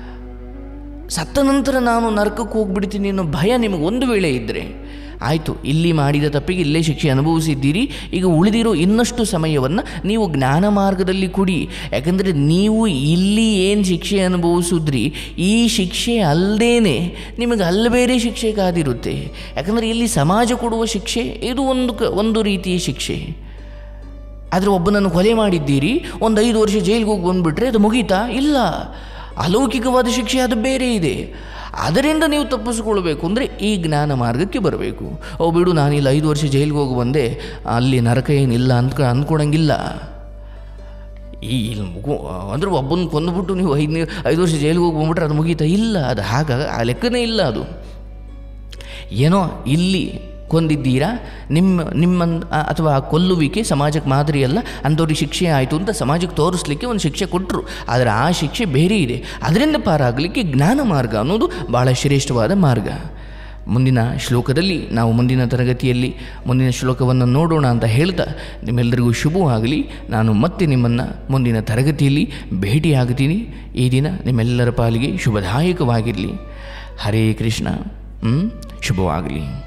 ಸತ್ತ ನಂತರ ನಾನು ನರಕಕ್ಕೆ ಹೋಗ್ಬಿಡ್ತೀನಿ ಅನ್ನೋ ಭಯ ನಿಮಗೆ ಒಂದು ವೇಳೆ ಇದ್ದರೆ ಆಯಿತು ಇಲ್ಲಿ ಮಾಡಿದ ತಪ್ಪಿಗೆ ಇಲ್ಲೇ ಶಿಕ್ಷೆ ಅನುಭವಿಸಿದ್ದೀರಿ ಈಗ ಉಳಿದಿರೋ ಇನ್ನಷ್ಟು ಸಮಯವನ್ನು ನೀವು ಜ್ಞಾನ ಮಾರ್ಗದಲ್ಲಿ ಕೊಡಿ ಯಾಕಂದರೆ ನೀವು ಇಲ್ಲಿ ಏನು ಶಿಕ್ಷೆ ಅನುಭವಿಸಿದ್ರಿ ಈ ಶಿಕ್ಷೆ ಅಲ್ಲದೇನೆ ನಿಮಗೆ ಅಲ್ಲಿ ಬೇರೆ ಶಿಕ್ಷೆ ಕಾದಿರುತ್ತೆ ಯಾಕಂದರೆ ಇಲ್ಲಿ ಸಮಾಜ ಕೊಡುವ ಶಿಕ್ಷೆ ಇದು ಒಂದು ಕ ಒಂದು ರೀತಿಯ ಶಿಕ್ಷೆ ಆದರೆ ಒಬ್ಬನನ್ನು ಕೊಲೆ ಮಾಡಿದ್ದೀರಿ ಒಂದು ಐದು ವರ್ಷ ಜೈಲಿಗೆ ಹೋಗಿ ಬಂದುಬಿಟ್ರೆ ಅದು ಮುಗೀತಾ ಇಲ್ಲ ಅಲೌಕಿಕವಾದ ಶಿಕ್ಷೆ ಅದು ಬೇರೆ ಇದೆ ಅದರಿಂದ ನೀವು ತಪ್ಪಿಸ್ಕೊಳ್ಬೇಕು ಅಂದರೆ ಈ ಜ್ಞಾನ ಮಾರ್ಗಕ್ಕೆ ಬರಬೇಕು ಓ ಬಿಡು ನಾನಿಲ್ಲ ಐದು ವರ್ಷ ಜೈಲಿಗೆ ಹೋಗಿ ಬಂದೆ ಅಲ್ಲಿ ನರಕ ಏನಿಲ್ಲ ಅಂದ್ಕ ಅಂದ್ಕೊಳಂಗಿಲ್ಲ ಈ ಇಲ್ಲಿ ಮುಗು ಅಂದ್ರೆ ಒಬ್ಬನ ಕೊಂದುಬಿಟ್ಟು ನೀವು ಐದು ಐದು ವರ್ಷ ಜೈಲಿಗೆ ಹೋಗಿ ಬಂದ್ಬಿಟ್ರೆ ಅದು ಮುಗೀತಾ ಇಲ್ಲ ಅದು ಹಾಗ ಆ ಲೆಕ್ಕನೇ ಇಲ್ಲ ಅದು ಏನೋ ಇಲ್ಲಿ ಕೊಂದಿದ್ದೀರಾ ನಿಮ್ಮ ನಿಮ್ಮ ಅಥವಾ ಆ ಕೊಲ್ಲುವಿಕೆ ಸಮಾಜಕ್ಕೆ ಮಾದರಿ ಅಲ್ಲ ಅಂಥವ್ರಿಗೆ ಶಿಕ್ಷೆ ಆಯಿತು ಅಂತ ಸಮಾಜಕ್ಕೆ ತೋರಿಸ್ಲಿಕ್ಕೆ ಒಂದು ಶಿಕ್ಷೆ ಕೊಟ್ಟರು ಆದರೆ ಆ ಶಿಕ್ಷೆ ಬೇರೆ ಇದೆ ಅದರಿಂದ ಪಾರಾಗಲಿಕ್ಕೆ ಜ್ಞಾನ ಮಾರ್ಗ ಅನ್ನೋದು ಭಾಳ ಶ್ರೇಷ್ಠವಾದ ಮಾರ್ಗ ಮುಂದಿನ ಶ್ಲೋಕದಲ್ಲಿ ನಾವು ಮುಂದಿನ ತರಗತಿಯಲ್ಲಿ ಮುಂದಿನ ಶ್ಲೋಕವನ್ನು ನೋಡೋಣ ಅಂತ ಹೇಳ್ತಾ ನಿಮ್ಮೆಲ್ಲರಿಗೂ ಶುಭವಾಗಲಿ ನಾನು ಮತ್ತೆ ನಿಮ್ಮನ್ನು ಮುಂದಿನ ತರಗತಿಯಲ್ಲಿ ಭೇಟಿಯಾಗ್ತೀನಿ ಈ ದಿನ ನಿಮ್ಮೆಲ್ಲರ ಪಾಲಿಗೆ ಶುಭದಾಯಕವಾಗಿರಲಿ ಹರೇ ಕೃಷ್ಣ ಹ್ಮ್? ಶುಭವಾಗಲಿ